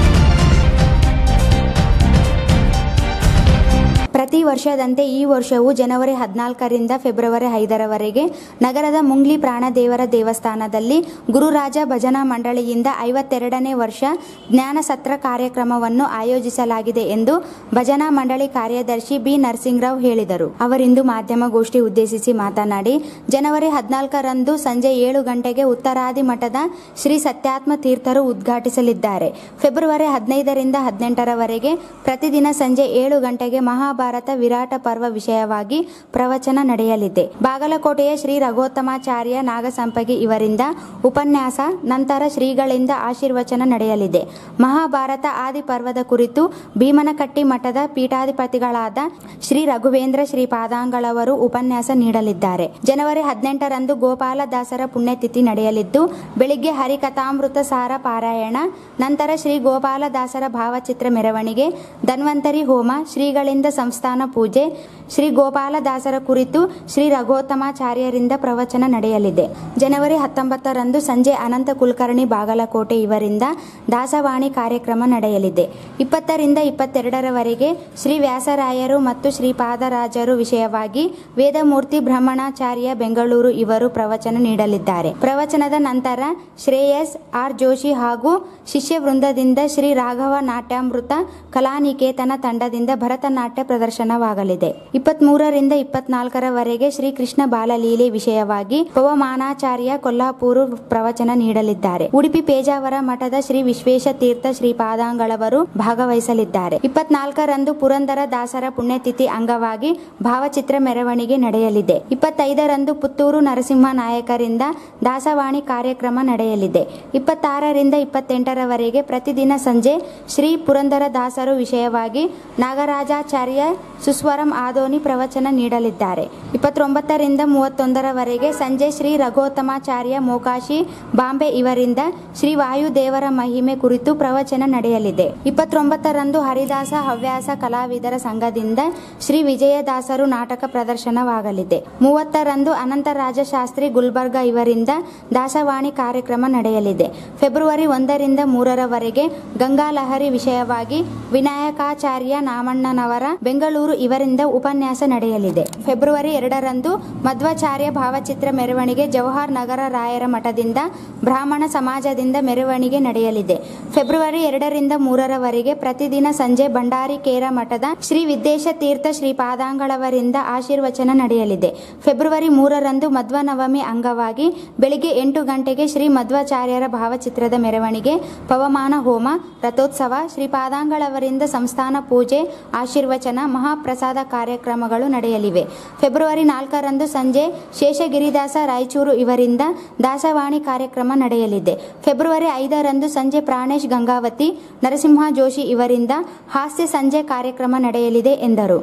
Speaker 1: ಪ್ರತಿ ವರ್ಷದಂತೆ ಈ ವರ್ಷವೂ ಜನವರಿ ಹದಿನಾಲ್ಕರಿಂದ ಫೆಬ್ರವರಿ ಐದರವರೆಗೆ ನಗರದ ಮುಂಗ್ಲಿ ಪ್ರಾಣದೇವರ ದೇವಸ್ಥಾನದಲ್ಲಿ ಗುರುರಾಜ ಭಜನಾ ಮಂಡಳಿಯಿಂದ ಐವತ್ತೆರಡನೇ ವರ್ಷ ಜ್ಞಾನ ಸತ್ರ ಕಾರ್ಯಕ್ರಮವನ್ನು ಆಯೋಜಿಸಲಾಗಿದೆ ಎಂದು ಭಜನಾ ಮಂಡಳಿ ಕಾರ್ಯದರ್ಶಿ ಬಿ ನರಸಿಂಗರಾವ್ ಹೇಳಿದರು ಅವರಿಂದು ಮಾಧ್ಯಮಗೋಷ್ಠಿ ಉದ್ದೇಶಿಸಿ ಮಾತನಾಡಿ ಜನವರಿ ಹದಿನಾಲ್ಕರಂದು ಸಂಜೆ ಏಳು ಗಂಟೆಗೆ ಉತ್ತರಾದಿ ಮಠದ ಶ್ರೀ ಸತ್ಯಾತ್ಮ ತೀರ್ಥರು ಉದ್ಘಾಟಿಸಲಿದ್ದಾರೆ ಫೆಬ್ರವರಿ ಹದಿನೈದರಿಂದ ಹದಿನೆಂಟರವರೆಗೆ ಪ್ರತಿದಿನ ಸಂಜೆ ಏಳು ಗಂಟೆಗೆ ಮಹಾಭಾರತ ವಿರಾಟ ಪರ್ವ ವಿಷಯವಾಗಿ ಪ್ರವಚನ ನಡೆಯಲಿದೆ ಬಾಗಲಕೋಟೆಯ ಶ್ರೀ ರಘೋತ್ತಮಾಚಾರ್ಯ ನಾಗಸಂಪಗಿ ಇವರಿಂದ ಉಪನ್ಯಾಸ ನಂತರ ಶ್ರೀಗಳಿಂದ ಆಶೀರ್ವಚನ ನಡೆಯಲಿದೆ ಮಹಾಭಾರತ ಆದಿ ಪರ್ವದ ಕುರಿತು ಭೀಮನಕಟ್ಟಿ ಮಠದ ಪೀಠಾಧಿಪತಿಗಳಾದ ಶ್ರೀ ರಘುವೇಂದ್ರ ಶ್ರೀ ಪಾದಾಂಗಳವರು ಉಪನ್ಯಾಸ ನೀಡಲಿದ್ದಾರೆ ಜನವರಿ ಹದಿನೆಂಟರಂದು ಗೋಪಾಲದಾಸರ ಪುಣ್ಯತಿಥಿ ನಡೆಯಲಿದ್ದು ಬೆಳಿಗ್ಗೆ ಹರಿಕಥಾಮೃತ ಸಾರ ಪಾರಾಯಣ ನಂತರ ಶ್ರೀ ಗೋಪಾಲದಾಸರ ಭಾವಚಿತ್ರ ಮೆರವಣಿಗೆ ಧನ್ವಂತರಿ ಹೋಮ ಶ್ರೀಗಳಿಂದ ಸಂಸ್ಥಾನ ಪೂಜೆ ಶ್ರೀ ಗೋಪಾಲದಾಸರ ಕುರಿತು ಶ್ರೀ ರಘೋತ್ತಮಾಚಾರ್ಯರಿಂದ ಪ್ರವಚನ ನಡೆಯಲಿದೆ ಜನವರಿ ಹತ್ತೊಂಬತ್ತರಂದು ಸಂಜೆ ಅನಂತ ಕುಲಕರ್ಣಿ ಬಾಗಲಕೋಟೆ ಇವರಿಂದ ದಾಸವಾಣಿ ಕಾರ್ಯಕ್ರಮ ನಡೆಯಲಿದೆ ಇಪ್ಪತ್ತರಿಂದ ಇಪ್ಪತ್ತೆರಡರವರೆಗೆ ಶ್ರೀ ವ್ಯಾಸರಾಯರು ಮತ್ತು ಶ್ರೀಪಾದರಾಜರು ವಿಷಯವಾಗಿ ವೇದಮೂರ್ತಿ ಬ್ರಹ್ಮಣಾಚಾರ್ಯ ಬೆಂಗಳೂರು ಇವರು ಪ್ರವಚನ ನೀಡಲಿದ್ದಾರೆ ಪ್ರವಚನದ ನಂತರ ಶ್ರೇಯಸ್ ಆರ್ ಜೋಶಿ ಹಾಗೂ ಶಿಷ್ಯ ವೃಂದದಿಂದ ಶ್ರೀ ರಾಘವ ನಾಟ್ಯಾಮೃತ ಕಲಾನಿಕೇತನ ತಂಡದಿಂದ ಭರತನಾಟ್ಯ ಪ್ರದರ್ಶನವಾಗಲಿದೆ ಇಪ್ಪತ್ಮೂರರಿಂದ ಇಪ್ಪತ್ನಾಲ್ಕರವರೆಗೆ ಶ್ರೀ ಕೃಷ್ಣ ಬಾಲಲೀಲೆ ವಿಷಯವಾಗಿ ಪವಮಾನಾಚಾರ್ಯ ಕೊಲ್ಹಾಪುರ ಪ್ರವಚನ ನೀಡಲಿದ್ದಾರೆ ಉಡುಪಿ ಪೇಜಾವರ ಮಠದ ಶ್ರೀ ವಿಶ್ವೇಶ ತೀರ್ಥ ಶ್ರೀಪಾದಾಂಗಳವರು ಭಾಗವಹಿಸಲಿದ್ದಾರೆ ಇಪ್ಪತ್ನಾಲ್ಕರಂದು ಪುರಂದರ ದಾಸರ ಪುಣ್ಯತಿಥಿ ಅಂಗವಾಗಿ ಭಾವಚಿತ್ರ ಮೆರವಣಿಗೆ ನಡೆಯಲಿದೆ ಇಪ್ಪತ್ತೈದರಂದು ಪುತ್ತೂರು ನರಸಿಂಹ ನಾಯಕರಿಂದ ದಾಸವಾಣಿ ಕಾರ್ಯಕ್ರಮ ನಡೆಯಲಿದೆ ಇಪ್ಪತ್ತಾರರಿಂದ ಇಪ್ಪತ್ತೆಂಟರವರೆಗೆ ಪ್ರತಿದಿನ ಸಂಜೆ ಶ್ರೀ ಪುರಂದರ ದಾಸರು ವಿಷಯವಾಗಿ ನಾಗರಾಜಾಚಾರ್ಯ ಸುಸ್ವರಂ ಆದೋನಿ ಪ್ರವಚನ ನೀಡಲಿದ್ದಾರೆ ಇಪ್ಪತ್ತೊಂಬತ್ತರಿಂದ ಮೂವತ್ತೊಂದರವರೆಗೆ ಸಂಜೆ ಶ್ರೀ ರಘೋತ್ತಮಾಚಾರ್ಯ ಮೋಕಾಶಿ ಬಾಂಬೆ ಇವರಿಂದ ಶ್ರೀ ವಾಯುದೇವರ ಮಹಿಮೆ ಕುರಿತು ಪ್ರವಚನ ನಡೆಯಲಿದೆ ಇಪ್ಪತ್ತೊಂಬತ್ತರಂದು ಹರಿದಾಸ ಹವ್ಯಾಸ ಕಲಾವಿದರ ಸಂಘದಿಂದ ಶ್ರೀ ವಿಜಯದಾಸರು ನಾಟಕ ಪ್ರದರ್ಶನವಾಗಲಿದೆ ಮೂವತ್ತರಂದು ಅನಂತರಾಜ ಶಾಸ್ತ್ರಿ ಗುಲ್ಬರ್ಗ ಇವರಿಂದ ದಾಸವಾಣಿ ಕಾರ್ಯಕ್ರಮ ನಡೆಯಲಿದೆ ಫೆಬ್ರವರಿ ಒಂದರಿಂದ ಮೂರರವರೆಗೆ ಗಂಗಾಲಹರಿ ವಿಷಯವಾಗಿ ವಿನಾಯಕಾಚಾರ್ಯ ನಾಮಣ್ಣನವರ ಬೆಂಗಳೂರು ಇವರಿಂದ ಉಪನ್ಯಾಸ ನಡೆಯಲಿದೆ ಫೆಬ್ರವರಿ ಎರಡರಂದು ಮಧ್ವಾಚಾರ್ಯ ಭಾವಚಿತ್ರ ಮೆರವಣಿಗೆ ಜವಾಹರ್ ನಗರ ರಾಯರ ಮಠದಿಂದ ಬ್ರಾಹ್ಮಣ ಸಮಾಜದಿಂದ ಮೆರವಣಿಗೆ ನಡೆಯಲಿದೆ ಫೆಬ್ರವರಿ ಎರಡರಿಂದ ಮೂರರವರೆಗೆ ಪ್ರತಿದಿನ ಸಂಜೆ ಭಂಡಾರಿ ಕೇರ ಮಠದ ಶ್ರೀ ವಿದ್ಯೇಶ ತೀರ್ಥ ಶ್ರೀಪಾದಾಂಗಳವರಿಂದ ಆಶೀರ್ವಚನ ನಡೆಯಲಿದೆ ಫೆಬ್ರವರಿ ಮೂರರಂದು ಮಧ್ವನವಮಿ ಅಂಗವಾಗಿ ಬೆಳಿಗ್ಗೆ ಎಂಟು ಗಂಟೆಗೆ ಶ್ರೀ ಮಧ್ವಾಚಾರ್ಯರ ಭಾವಚಿತ್ರದ ಮೆರವಣಿಗೆ ಪವಮಾನ ಹೋಮ ರಥೋತ್ಸವ ಶ್ರೀಪಾದಾಂಗಳವರಿಂದ ಸಂಸ್ಥಾನ ಪೂಜೆ ಆಶೀರ್ವಚನ ಮಹಾಪ್ರಸಾದ ಕಾರ್ಯಕ್ರಮಗಳು ನಡೆಯಲಿವೆ ಫೆಬ್ರವರಿ ನಾಲ್ಕರಂದು ಸಂಜೆ ಶೇಷಗಿರಿದಾಸ ರಾಯಚೂರು ಇವರಿಂದ ದಾಸವಾಣಿ ಕಾರ್ಯಕ್ರಮ ನಡೆಯಲಿದೆ ಫೆಬ್ರವರಿ ಐದರಂದು ಸಂಜೆ ಪ್ರಾಣೇಶ್ ಗಂಗಾವತಿ ನರಸಿಂಹ ಜೋಶಿ ಇವರಿಂದ ಹಾಸ್ಯ ಸಂಜೆ ಕಾರ್ಯಕ್ರಮ ನಡೆಯಲಿದೆ ಎಂದರು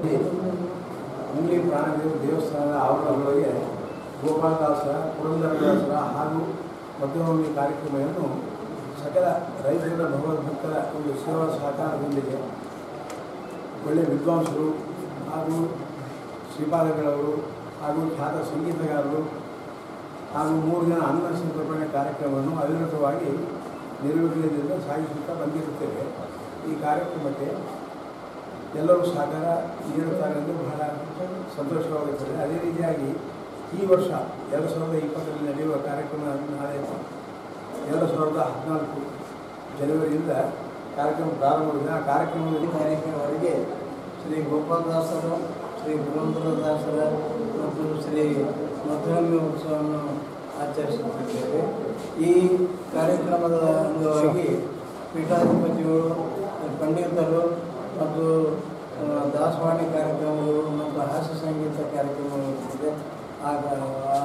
Speaker 16: ಮುಂದೆ ಪ್ರಾಣದೇವ ದೇವಸ್ಥಾನದ ಆವರಣದೊಳಗೆ ಗೋಪಾಲದಾಸರ ಪುರಂದರದಾಸರ ಹಾಗೂ ಮಧ್ಯಮಿ ಕಾರ್ಯಕ್ರಮವನ್ನು ಸಕಲ ರೈತರ ಭಗವದ್ಭಕ್ತರ ಒಂದು ಸೇವಾ ಸಹಕಾರದೊಂದಿಗೆ ಒಳ್ಳೆಯ ವಿದ್ವಾಂಸರು ಹಾಗೂ ಶ್ರೀಪಾದಗಳವರು ಹಾಗೂ ಖ್ಯಾತ ಸಂಗೀತಗಾರರು ಹಾಗೂ ಮೂರು ಜನ ಅನ್ನ ಸಂತರ್ಪಣೆ ಕಾರ್ಯಕ್ರಮವನ್ನು ಅವಿರತವಾಗಿ ನಿರ್ವಿಘ್ನದಿಂದ ಸಾಗಿಸುತ್ತಾ ಬಂದಿರುತ್ತೇವೆ ಈ ಕಾರ್ಯಕ್ರಮಕ್ಕೆ ಎಲ್ಲರೂ ಸಹಕಾರ ನೀಡುತ್ತಾರೆ ಎಂದು ಬಹಳ ಸಂತೋಷವಾಗುತ್ತದೆ ಅದೇ ರೀತಿಯಾಗಿ ಈ ವರ್ಷ ಎರಡು ಸಾವಿರದ ಇಪ್ಪತ್ತರಲ್ಲಿ ನಡೆಯುವ ಕಾರ್ಯಕ್ರಮ ನಾಳೆ ಎರಡು ಸಾವಿರದ ಹದಿನಾಲ್ಕು ಜನವರಿಯಿಂದ ಕಾರ್ಯಕ್ರಮ ಪ್ರಾರಂಭವಾಗಿದೆ ಆ ಕಾರ್ಯಕ್ರಮದಲ್ಲಿ
Speaker 17: ಕಾರ್ಯಕ್ರಮವರೆಗೆ ಶ್ರೀ ಗೋಪಾಲದಾಸರು ಶ್ರೀ ಪುರಂದರದಾಸರ ಮತ್ತು ಶ್ರೀ ಮಧುರಮಿ ಉತ್ಸವವನ್ನು ಆಚರಿಸುತ್ತಿದ್ದೇವೆ ಈ ಕಾರ್ಯಕ್ರಮದ ಅಂಗವಾಗಿ ಪೀಠಾಧಿಪತಿಗಳು ಪಂಡಿತರು ಮತ್ತು ಆ, ದಾಸವಾಣಿ ಕಾರ್ಯಕ್ರಮಗಳು ಮತ್ತು ಹಾಸ್ಯ ಸಂಗೀತ ಕಾರ್ಯಕ್ರಮಗಳು ಇರುತ್ತದೆ ಆಗ ಆ,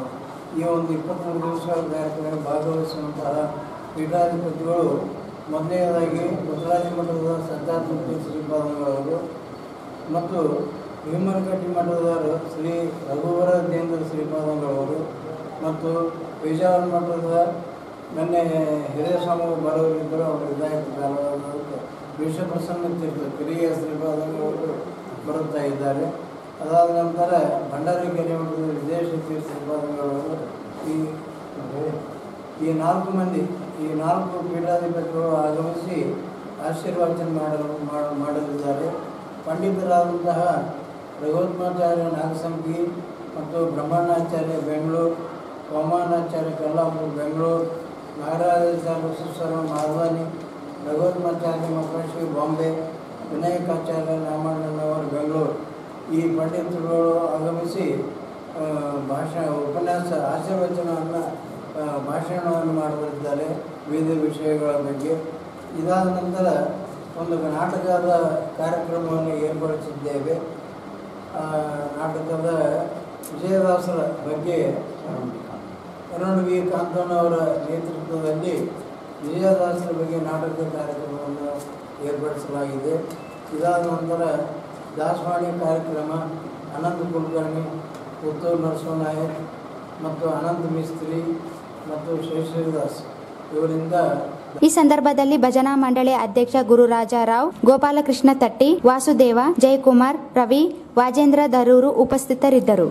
Speaker 17: ಈ ಒಂದು ಇಪ್ಪತ್ತ್ಮೂರು ದಿವಸ ಕಾರ್ಯಕ್ರಮ ಭಾಗವಹಿಸುವಂತಹ ಪೀಠಾಧಿಪತಿಗಳು ಮೊದಲನೆಯದಾಗಿ ಮುದ್ರಾಜಿ ಮಠದ ಸಿದ್ಧಾರ್ಥಮೂರ್ತಿ ಶ್ರೀಪಾದಂಗಳವರು ಮತ್ತು ಭೀಮನಕಟ್ಟಿ ಮಠದವರು ಶ್ರೀ ರಘುವರದೇಂದ್ರ ಶ್ರೀಪಾದಂಗಳವರು ಮತ್ತು ಪೇಜಾವರ ಮಠದ ಮೊನ್ನೆ ಹಿರಿಯ ಸ್ವಾಮಿ ಬರೋರಿದ್ದರು ಅವರು ವಿಧಾಯಕ ಕಾಲವಾದ ವಿಶ್ವಪ್ರಸನ್ನ ತೀರ್ಥ ಕಿರಿಯ ಶ್ರೀಪಾದಂಗಳವರು ಬರುತ್ತಾ ಇದ್ದಾರೆ ಅದಾದ ನಂತರ ಭಂಡಾರಿ ಕೆರೆ ಮಠದ ವಿದೇಶ ತೀರ್ಥ ಶ್ರೀಪಾದಂಗಳವರು ಈ ಈ ನಾಲ್ಕು ಮಂದಿ ಈ ನಾಲ್ಕು ಪೀಠಾಧಿಪತಿಗಳು ಆಗಮಿಸಿ ಆಶೀರ್ವಚನ ಮಾಡಲು ಮಾಡ- ಮಾಡಲಿದ್ದಾರೆ ಪಂಡಿತರಾದಂತಹ ರಘುತ್ಮಾಚಾರ್ಯ ನಾಗಸಂಗಿ ಮತ್ತು ಬ್ರಹ್ಮಣ್ಣಾಚಾರ್ಯ ಬೆಂಗಳೂರು ವಾಮನಾಚಾರ್ಯ ಕಲ್ಲಾಪುರ ಬೆಂಗಳೂರು ನಾಗರಾಜಾಚಾರ್ಯ ಸುಸ್ವರ ಮಾಧವಾನಿ ರಘುತ್ಮಾಚಾರ್ಯ ಮಕ್ಕಳಶ್ರೀ ಬಾಂಬೆ ವಿನಾಯಕಾಚಾರ್ಯ ರಾಮಣ್ಣನವರು ಬೆಂಗಳೂರು ಈ ಪಂಡಿತರುಗಳು ಆಗಮಿಸಿ ಆ, ಭಾಷಣ ಉಪನ್ಯಾಸ ಆಶೀರ್ವಚನವನ್ನು ಆ, ಭಾಷಣವನ್ನು ಮಾಡಲಿದ್ದಾರೆ ವಿವಿಧ ವಿಷಯಗಳ ಬಗ್ಗೆ ಇದಾದ ನಂತರ ಒಂದು ನಾಟಕದ ಕಾರ್ಯಕ್ರಮವನ್ನು ಏರ್ಪಡಿಸಿದ್ದೇವೆ ಆ, ನಾಟಕದ ವಿಜಯದಾಸರ ಬಗ್ಗೆ ಅರುಣ್ ವಿ ಕಾಂತನವರ ನೇತೃತ್ವದಲ್ಲಿ ವಿಜಯದಾಸರ ಬಗ್ಗೆ ನಾಟಕದ ಕಾರ್ಯಕ್ರಮವನ್ನು ಏರ್ಪಡಿಸಲಾಗಿದೆ ಇದಾದ ನಂತರ ದಾಸವಾಣಿ ಕಾರ್ಯಕ್ರಮ ಅನಂತ ಕುಲಕರ್ಣಿ ಪುತ್ತೂರು ನರಸಿಂಹನಾಯಕ್ ಮತ್ತು ಅನಂತ ಮಿಸ್ತ್ರಿ ಮತ್ತು ಶೇಷರಿದಾಸ್ ಇವರಿಂದ
Speaker 1: ಈ ಸಂದರ್ಭದಲ್ಲಿ ಭಜನಾ ಮಂಡಳಿ ಅಧ್ಯಕ್ಷ ಗುರುರಾಜರಾವ್ ಗೋಪಾಲಕೃಷ್ಣ ತಟ್ಟಿ ವಾಸುದೇವ ಜಯಕುಮಾರ್ ರವಿ ವಾಜೇಂದ್ರ ದರೂರು ಉಪಸ್ಥಿತರಿದ್ದರು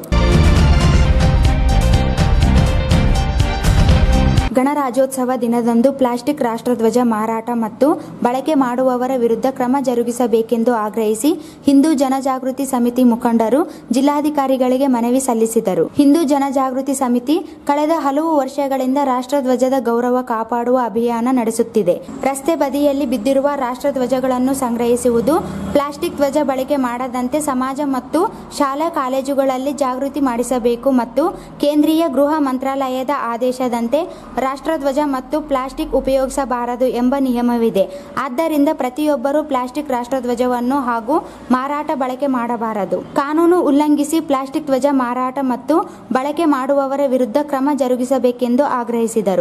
Speaker 1: ಗಣರಾಜ್ಯೋತ್ಸವ ದಿನದಂದು ಪ್ಲಾಸ್ಟಿಕ್ ರಾಷ್ಟ್ರಧ್ವಜ ಮಾರಾಟ ಮತ್ತು ಬಳಕೆ ಮಾಡುವವರ ವಿರುದ್ಧ ಕ್ರಮ ಜರುಗಿಸಬೇಕೆಂದು ಆಗ್ರಹಿಸಿ ಹಿಂದೂ ಜನಜಾಗೃತಿ ಸಮಿತಿ ಮುಖಂಡರು ಜಿಲ್ಲಾಧಿಕಾರಿಗಳಿಗೆ ಮನವಿ ಸಲ್ಲಿಸಿದರು ಹಿಂದೂ ಜನಜಾಗೃತಿ ಸಮಿತಿ ಕಳೆದ ಹಲವು ವರ್ಷಗಳಿಂದ ರಾಷ್ಟ್ರಧ್ವಜದ ಗೌರವ ಕಾಪಾಡುವ ಅಭಿಯಾನ ನಡೆಸುತ್ತಿದೆ ರಸ್ತೆ ಬದಿಯಲ್ಲಿ ಬಿದ್ದಿರುವ ರಾಷ್ಟ್ರಧ್ವಜಗಳನ್ನು ಸಂಗ್ರಹಿಸುವುದು ಪ್ಲಾಸ್ಟಿಕ್ ಧ್ವಜ ಬಳಕೆ ಮಾಡದಂತೆ ಸಮಾಜ ಮತ್ತು ಶಾಲಾ ಕಾಲೇಜುಗಳಲ್ಲಿ ಜಾಗೃತಿ ಮಾಡಿಸಬೇಕು ಮತ್ತು ಕೇಂದ್ರೀಯ ಗೃಹ ಮಂತ್ರಾಲಯದ ಆದೇಶದಂತೆ ರಾಷ್ಟ್ರಧ್ವಜ ಮತ್ತು ಪ್ಲಾಸ್ಟಿಕ್ ಉಪಯೋಗಿಸಬಾರದು ಎಂಬ ನಿಯಮವಿದೆ ಆದ್ದರಿಂದ ಪ್ರತಿಯೊಬ್ಬರೂ ಪ್ಲಾಸ್ಟಿಕ್ ರಾಷ್ಟ್ರಧ್ವಜವನ್ನು ಹಾಗೂ ಮಾರಾಟ ಬಳಕೆ ಮಾಡಬಾರದು ಕಾನೂನು ಉಲ್ಲಂಘಿಸಿ ಪ್ಲಾಸ್ಟಿಕ್ ಧ್ವಜ ಮಾರಾಟ ಮತ್ತು ಬಳಕೆ ಮಾಡುವವರ ವಿರುದ್ಧ ಕ್ರಮ ಜರುಗಿಸಬೇಕೆಂದು ಆಗ್ರಹಿಸಿದರು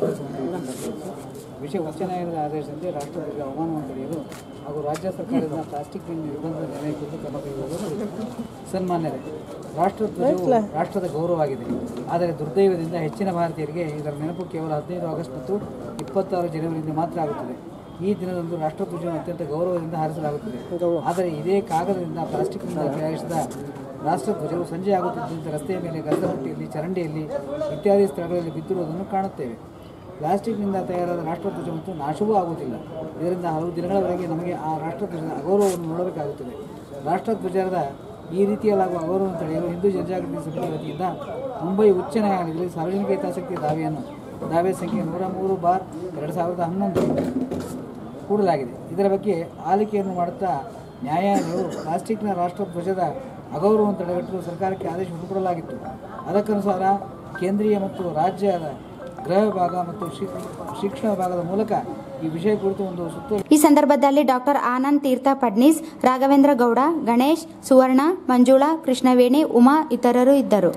Speaker 18: ವಿಷಯ ಉಚ್ಚ ನ್ಯಾಯಾಲಯದ ಆದೇಶದಂತೆ ರಾಷ್ಟ್ರಧ್ವಜ ಅವಮಾನವನ್ನು ತಡೆಯಲು ಹಾಗೂ ರಾಜ್ಯ ಸರ್ಕಾರದಿಂದ ಪ್ಲಾಸ್ಟಿಕ್ ನಿರ್ಬಂಧದ ನಿರ್ಣಯ ಕುರಿತು ಕ್ರಮ ಕೈಗೊಳ್ಳಲು ಸನ್ಮಾನ್ಯರೇ ರಾಷ್ಟ್ರಧ್ವಜವು ರಾಷ್ಟ್ರದ ಗೌರವವಾಗಿದೆ ಆದರೆ ದುರ್ದೈವದಿಂದ ಹೆಚ್ಚಿನ ಭಾರತೀಯರಿಗೆ ಇದರ ನೆನಪು ಕೇವಲ ಹದಿನೈದು ಆಗಸ್ಟ್ ಮತ್ತು ಇಪ್ಪತ್ತಾರು ಜನವರಿಯಿಂದ ಮಾತ್ರ ಆಗುತ್ತದೆ ಈ ದಿನದಂದು ರಾಷ್ಟ್ರಧ್ವಜವನ್ನು ಅತ್ಯಂತ ಗೌರವದಿಂದ ಹಾರಿಸಲಾಗುತ್ತದೆ ಆದರೆ ಇದೇ ಕಾಗದದಿಂದ ಪ್ಲಾಸ್ಟಿಕ್ನಿಂದ ತಯಾರಿಸಿದ ರಾಷ್ಟ್ರಧ್ವಜವು ಸಂಜೆ ಆಗುತ್ತಿದ್ದಂತೆ ರಸ್ತೆಯ ಮೇಲೆ ಗದ್ದಪಟ್ಟಿಯಲ್ಲಿ ಚರಂಡಿಯಲ್ಲಿ ಇತ್ಯಾದಿ ಸ್ಥಳಗಳಲ್ಲಿ ಬಿದ್ದಿರುವುದನ್ನು ಕಾಣುತ್ತೇವೆ ಪ್ಲಾಸ್ಟಿಕ್ನಿಂದ ತಯಾರಾದ ರಾಷ್ಟ್ರಧ್ವಜ ಮತ್ತು ನಾಶವೂ ಆಗುವುದಿಲ್ಲ ಇದರಿಂದ ಹಲವು ದಿನಗಳವರೆಗೆ ನಮಗೆ ಆ ರಾಷ್ಟ್ರಧ್ವಜದ ಅಗೌರವವನ್ನು ನೋಡಬೇಕಾಗುತ್ತದೆ ರಾಷ್ಟ್ರಧ್ವಜದ ಈ ರೀತಿಯಲ್ಲಾಗುವ ಅಗೌರವವನ್ನು ತಡೆಯಲು ಹಿಂದೂ ಜನಜಾಗೃತಿ ಸಮಿತಿ ವತಿಯಿಂದ ಮುಂಬೈ ಉಚ್ಚ ನ್ಯಾಯಾಲಯದಲ್ಲಿ ಸಾರ್ವಜನಿಕ ಹಿತಾಸಕ್ತಿ ದಾವೆಯನ್ನು ದಾವೆ ಸಂಖ್ಯೆ ನೂರ ಮೂರು ಬಾರ್ ಎರಡು ಸಾವಿರದ ಹನ್ನೊಂದು ಕೂಡಲಾಗಿದೆ ಇದರ ಬಗ್ಗೆ ಆಲಿಕೆಯನ್ನು ಮಾಡುತ್ತಾ ನ್ಯಾಯಾಲಯವು ಪ್ಲಾಸ್ಟಿಕ್ನ ರಾಷ್ಟ್ರಧ್ವಜದ ಅಗೌರವವನ್ನು ತಡೆಗಟ್ಟಲು ಸರ್ಕಾರಕ್ಕೆ ಆದೇಶ ಹೊರಕೊಡಲಾಗಿತ್ತು ಅದಕ್ಕನುಸಾರ ಕೇಂದ್ರೀಯ ಮತ್ತು ರಾಜ್ಯದ ಗೃಹ ವಿಭಾಗ ಮತ್ತು ಶಿಕ್- ಶಿಕ್ಷಣ ವಿಭಾಗದ ಮೂಲಕ ಈ ವಿಷಯ ಕುರಿತು ಒಂದು ಸುತ್ತೋಲೆ
Speaker 1: ಈ ಸಂದರ್ಭದಲ್ಲಿ ಡಾಕ್ಟರ್ ಆನಂದ್ ತೀರ್ಥ ಫಡ್ನೀಸ್ ರಾಘವೇಂದ್ರ ಗೌಡ ಗಣೇಶ್ ಸುವರ್ಣ ಮಂಜುಳಾ ಕೃಷ್ಣವೇಣಿ ಉಮಾ ಇತರರು ಇದ್ದರು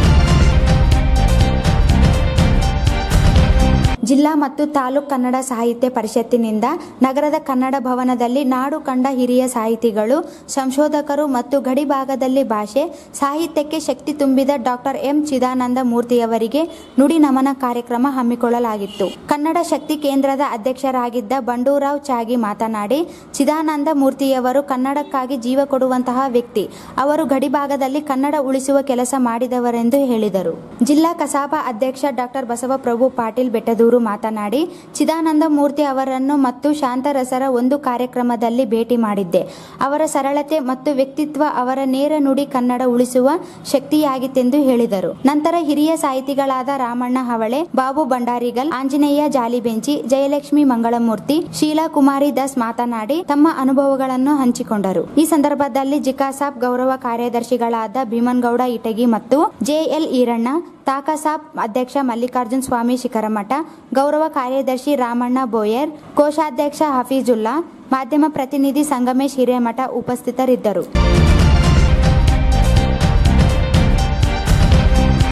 Speaker 1: ಜಿಲ್ಲಾ ಮತ್ತು ತಾಲೂಕ್ ಕನ್ನಡ ಸಾಹಿತ್ಯ ಪರಿಷತ್ತಿನಿಂದ ನಗರದ ಕನ್ನಡ ಭವನದಲ್ಲಿ ನಾಡು ಕಂಡ ಹಿರಿಯ ಸಾಹಿತಿಗಳು ಸಂಶೋಧಕರು ಮತ್ತು ಗಡಿಭಾಗದಲ್ಲಿ ಭಾಷೆ ಸಾಹಿತ್ಯಕ್ಕೆ ಶಕ್ತಿ ತುಂಬಿದ ಡಾಕ್ಟರ್ ಎಂ ಚಿದಾನಂದ ಮೂರ್ತಿಯವರಿಗೆ ನುಡಿ ನಮನ ಕಾರ್ಯಕ್ರಮ ಹಮ್ಮಿಕೊಳ್ಳಲಾಗಿತ್ತು ಕನ್ನಡ ಶಕ್ತಿ ಕೇಂದ್ರದ ಅಧ್ಯಕ್ಷರಾಗಿದ್ದ ಬಂಡೂರಾವ್ ಚಾಗಿ ಮಾತನಾಡಿ ಚಿದಾನಂದ ಮೂರ್ತಿಯವರು ಕನ್ನಡಕ್ಕಾಗಿ ಜೀವ ಕೊಡುವಂತಹ ವ್ಯಕ್ತಿ ಅವರು ಗಡಿಭಾಗದಲ್ಲಿ ಕನ್ನಡ ಉಳಿಸುವ ಕೆಲಸ ಮಾಡಿದವರೆಂದು ಹೇಳಿದರು ಜಿಲ್ಲಾ ಕಸಾಪ ಅಧ್ಯಕ್ಷ ಡಾಕ್ಟರ್ ಬಸವಪ್ರಭು ಪಾಟೀಲ್ ಬೆಟ್ಟದೂರು ಮಾತನಾಡಿ ಚಿದಾನಂದ ಮೂರ್ತಿ ಅವರನ್ನು ಮತ್ತು ಶಾಂತರಸರ ಒಂದು ಕಾರ್ಯಕ್ರಮದಲ್ಲಿ ಭೇಟಿ ಮಾಡಿದ್ದೆ ಅವರ ಸರಳತೆ ಮತ್ತು ವ್ಯಕ್ತಿತ್ವ ಅವರ ನೇರ ನುಡಿ ಕನ್ನಡ ಉಳಿಸುವ ಶಕ್ತಿಯಾಗಿತ್ತೆಂದು ಹೇಳಿದರು ನಂತರ ಹಿರಿಯ ಸಾಹಿತಿಗಳಾದ ರಾಮಣ್ಣ ಹವಳೆ ಬಾಬು ಭಂಡಾರಿಗಲ್ ಆಂಜನೇಯ ಜಾಲಿಬೆಂಚಿ ಜಯಲಕ್ಷ್ಮಿ ಮಂಗಳಮೂರ್ತಿ ಶೀಲಾ ಕುಮಾರಿ ದಾಸ್ ಮಾತನಾಡಿ ತಮ್ಮ ಅನುಭವಗಳನ್ನು ಹಂಚಿಕೊಂಡರು ಈ ಸಂದರ್ಭದಲ್ಲಿ ಜಿಕಾಸಾಪ್ ಗೌರವ ಕಾರ್ಯದರ್ಶಿಗಳಾದ ಭೀಮನ್ಗೌಡ ಇಟಗಿ ಮತ್ತು ಜೆಎಲ್ ಈರಣ್ಣ ತಾಕಸಾಪ್ ಅಧ್ಯಕ್ಷ ಮಲ್ಲಿಕಾರ್ಜುನ್ ಸ್ವಾಮಿ ಶಿಖರಮಠ ಗೌರವ ಕಾರ್ಯದರ್ಶಿ ರಾಮಣ್ಣ ಬೋಯರ್ ಕೋಶಾಧ್ಯಕ್ಷ ಹಫೀಜುಲ್ಲಾ ಮಾಧ್ಯಮ ಪ್ರತಿನಿಧಿ ಸಂಗಮೇಶ್ ಹಿರೇಮಠ ಉಪಸ್ಥಿತರಿದ್ದರು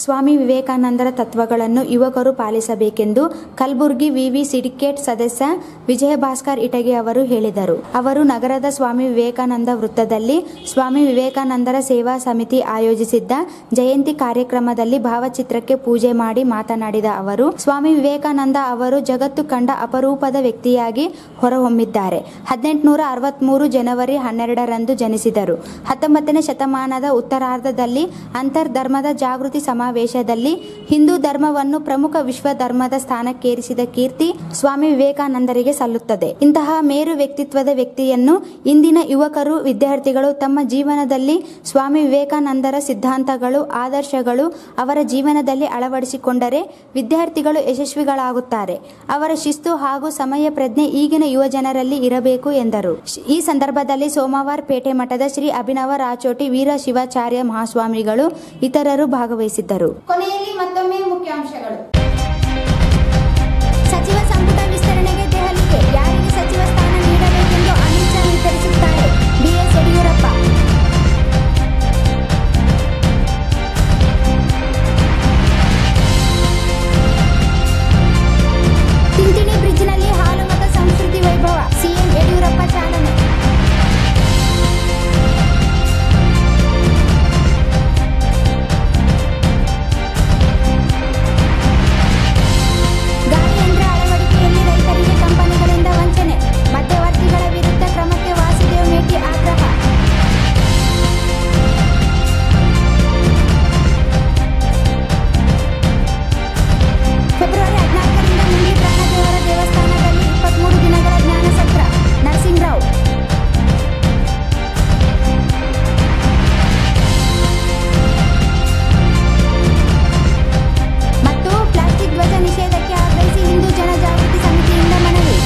Speaker 1: ಸ್ವಾಮಿ ವಿವೇಕಾನಂದರ ತತ್ವಗಳನ್ನು ಯುವಕರು ಪಾಲಿಸಬೇಕೆಂದು ಕಲಬುರ್ಗಿ ವಿವಿ ಸಿಂಡಿಕೇಟ್ ಸದಸ್ಯ ವಿಜಯ ಭಾಸ್ಕರ್ ಇಟಗಿ ಅವರು ಹೇಳಿದರು ಅವರು ನಗರದ ಸ್ವಾಮಿ ವಿವೇಕಾನಂದ ವೃತ್ತದಲ್ಲಿ ಸ್ವಾಮಿ ವಿವೇಕಾನಂದರ ಸೇವಾ ಸಮಿತಿ ಆಯೋಜಿಸಿದ್ದ ಜಯಂತಿ ಕಾರ್ಯಕ್ರಮದಲ್ಲಿ ಭಾವಚಿತ್ರಕ್ಕೆ ಪೂಜೆ ಮಾಡಿ ಮಾತನಾಡಿದ ಅವರು ಸ್ವಾಮಿ ವಿವೇಕಾನಂದ ಅವರು ಜಗತ್ತು ಕಂಡ ಅಪರೂಪದ ವ್ಯಕ್ತಿಯಾಗಿ ಹೊರಹೊಮ್ಮಿದ್ದಾರೆ ಹದಿನೆಂಟುನೂರ ಅರವತ್ಮೂರು ಜನವರಿ ಹನ್ನೆರಡರಂದು ಜನಿಸಿದರು ಹತ್ತೊಂಬತ್ತನೇ ಶತಮಾನದ ಉತ್ತರಾರ್ಧದಲ್ಲಿ ಅಂತರ್ಧರ್ಮದ ಜಾಗೃತಿ ಸಮಾವೇಶದಲ್ಲಿ ಹಿಂದೂ ಧರ್ಮವನ್ನು ಪ್ರಮುಖ ವಿಶ್ವ ಧರ್ಮದ ಸ್ಥಾನಕ್ಕೇರಿಸಿದ ಕೀರ್ತಿ ಸ್ವಾಮಿ ವಿವೇಕಾನಂದರಿಗೆ ಸಲ್ಲುತ್ತದೆ ಇಂತಹ ಮೇರು ವ್ಯಕ್ತಿತ್ವದ ವ್ಯಕ್ತಿಯನ್ನು ಇಂದಿನ ಯುವಕರು ವಿದ್ಯಾರ್ಥಿಗಳು ತಮ್ಮ ಜೀವನದಲ್ಲಿ ಸ್ವಾಮಿ ವಿವೇಕಾನಂದರ ಸಿದ್ಧಾಂತಗಳು ಆದರ್ಶಗಳು ಅವರ ಜೀವನದಲ್ಲಿ ಅಳವಡಿಸಿಕೊಂಡರೆ ವಿದ್ಯಾರ್ಥಿಗಳು ಯಶಸ್ವಿಗಳಾಗುತ್ತಾರೆ ಅವರ ಶಿಸ್ತು ಹಾಗೂ ಸಮಯ ಪ್ರಜ್ಞೆ ಈಗಿನ ಯುವ ಜನರಲ್ಲಿ ಇರಬೇಕು ಎಂದರು ಈ ಸಂದರ್ಭದಲ್ಲಿ ಸೋಮವಾರ ಪೇಟೆ ಮಠದ ಶ್ರೀ ಅಭಿನವ ರಾಚೋಟಿ ವೀರ ಶಿವಾಚಾರ್ಯ ಮಹಾಸ್ವಾಮಿಗಳು ಇತರರು ಭಾಗವಹಿಸಿದ್ದರು ಕೊನೆಯಲ್ಲಿ ಮತ್ತೊಮ್ಮೆ ಮುಖ್ಯಾಂಶಗಳು ಸಚಿವ ಸಂಪುಟ ವಿಸ್ತರಣೆಗೆ ದೆಹಲಿಗೆ ಯಾರಿಗೆ ಸಚಿವ ಸ್ಥಾನ ನೀಡಬೇಕೆಂದು ಅಮಿತ್ ಶಾ ನಿರ್ಧರಿಸುತ್ತಾರೆ ಬಿಎಸ್ ಯಡಿಯೂರಪ್ಪ ತಿಂತಿಣಿ ಬ್ರಿಡ್ಜ್ನಲ್ಲಿ ಹಾಲು ಮತ್ತು ಸಂಸ್ಕೃತಿ ವೈಭವ ಸಿಎಂ ಯಡಿಯೂರಪ್ಪ ಚಾಲನೆ ಗಾಳಿಯಂತ್ರ ಅಳವಡಿಕೆಯಲ್ಲಿ ರೈತರಿಗೆ ಕಂಪನಿಗಳಿಂದ ವಂಚನೆ ಮಧ್ಯವರ್ತಿಗಳ ವಿರುದ್ಧ ಕ್ರಮಕ್ಕೆ ವಾಸುದೇವ್ ಮೇಟಿ ಆಗ್ರಹ ಫೆಬ್ರವರಿ ಹದಿನಾಲ್ಕರಿಂದ ಮುಂಡಿ ಪ್ರಾಣದೇವರ ದೇವಸ್ಥಾನದಲ್ಲಿ ಇಪ್ಪತ್ಮೂರು ದಿನಗಳ ಜ್ಞಾನ ಸತ್ರ ನರಸಿಂಗರಾವ್ ಮತ್ತು ಪ್ಲಾಸ್ಟಿಕ್ ಧ್ವಜ ನಿಷೇಧಕ್ಕೆ ಆಗ್ರಹಿಸಿ ಹಿಂದೂ ಜನಜಾಗೃತಿ ಸಮಿತಿಯಿಂದ ಮನವಿ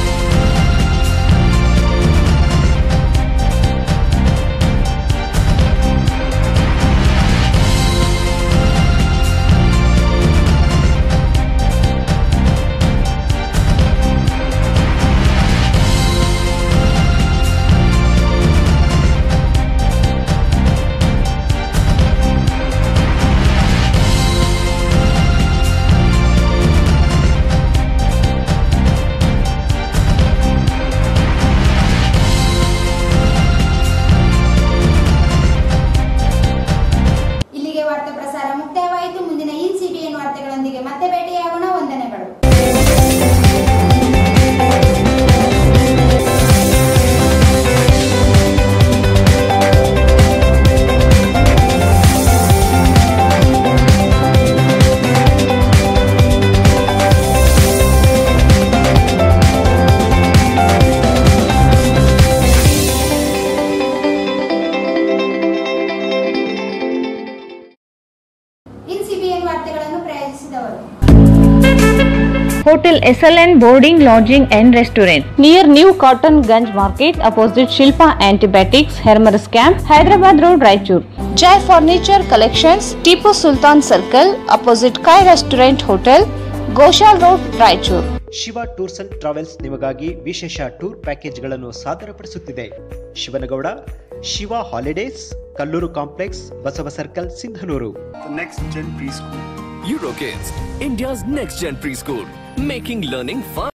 Speaker 1: ಇಲ್ಲಿಗೆ ವಾರ್ತಾ ಪ್ರಸಾರ ಮುಕ್ತಾಯವಾಯಿತು ಮುಂದಿನ ಇನ್ ಸಿಬಿಎನ್ ವಾರ್ತೆಗಳೊಂದಿಗೆ ಮತ್ತೆ ಭೇಟಿಯಾಗೋಣ ವಂದನೆಗಳು ಇನ್ ಸಿಬಿಎನ್ ವಾರ್ತೆಗಳನ್ನು ಪ್ರಾಯೋಜಿಸಿದವರು
Speaker 5: Hotel SLN Boarding, Lodging and Restaurant near New Cotton Ganj Market opposite Shilpa Antibiotics, Hermers Camp, Hyderabad Road, Raichur. Jai Furniture Collections, Tipu Sultan Circle opposite Kai Restaurant Hotel, Goshal Road, Raichur.
Speaker 4: Shiva tours and travels ನಿಮಗಾಗಿ ವಿಶೇಷ tour ಪ್ಯಾಕೇಜ್ಗಳನ್ನು ಸಾದರಪಡಿಸುತ್ತಿದೆ Shivanagouda Shiva holidays Kallur complex Basava circle Sindhanur
Speaker 3: Next Gen Preschool. Eurokids, India's next gen preschool, making learning fun.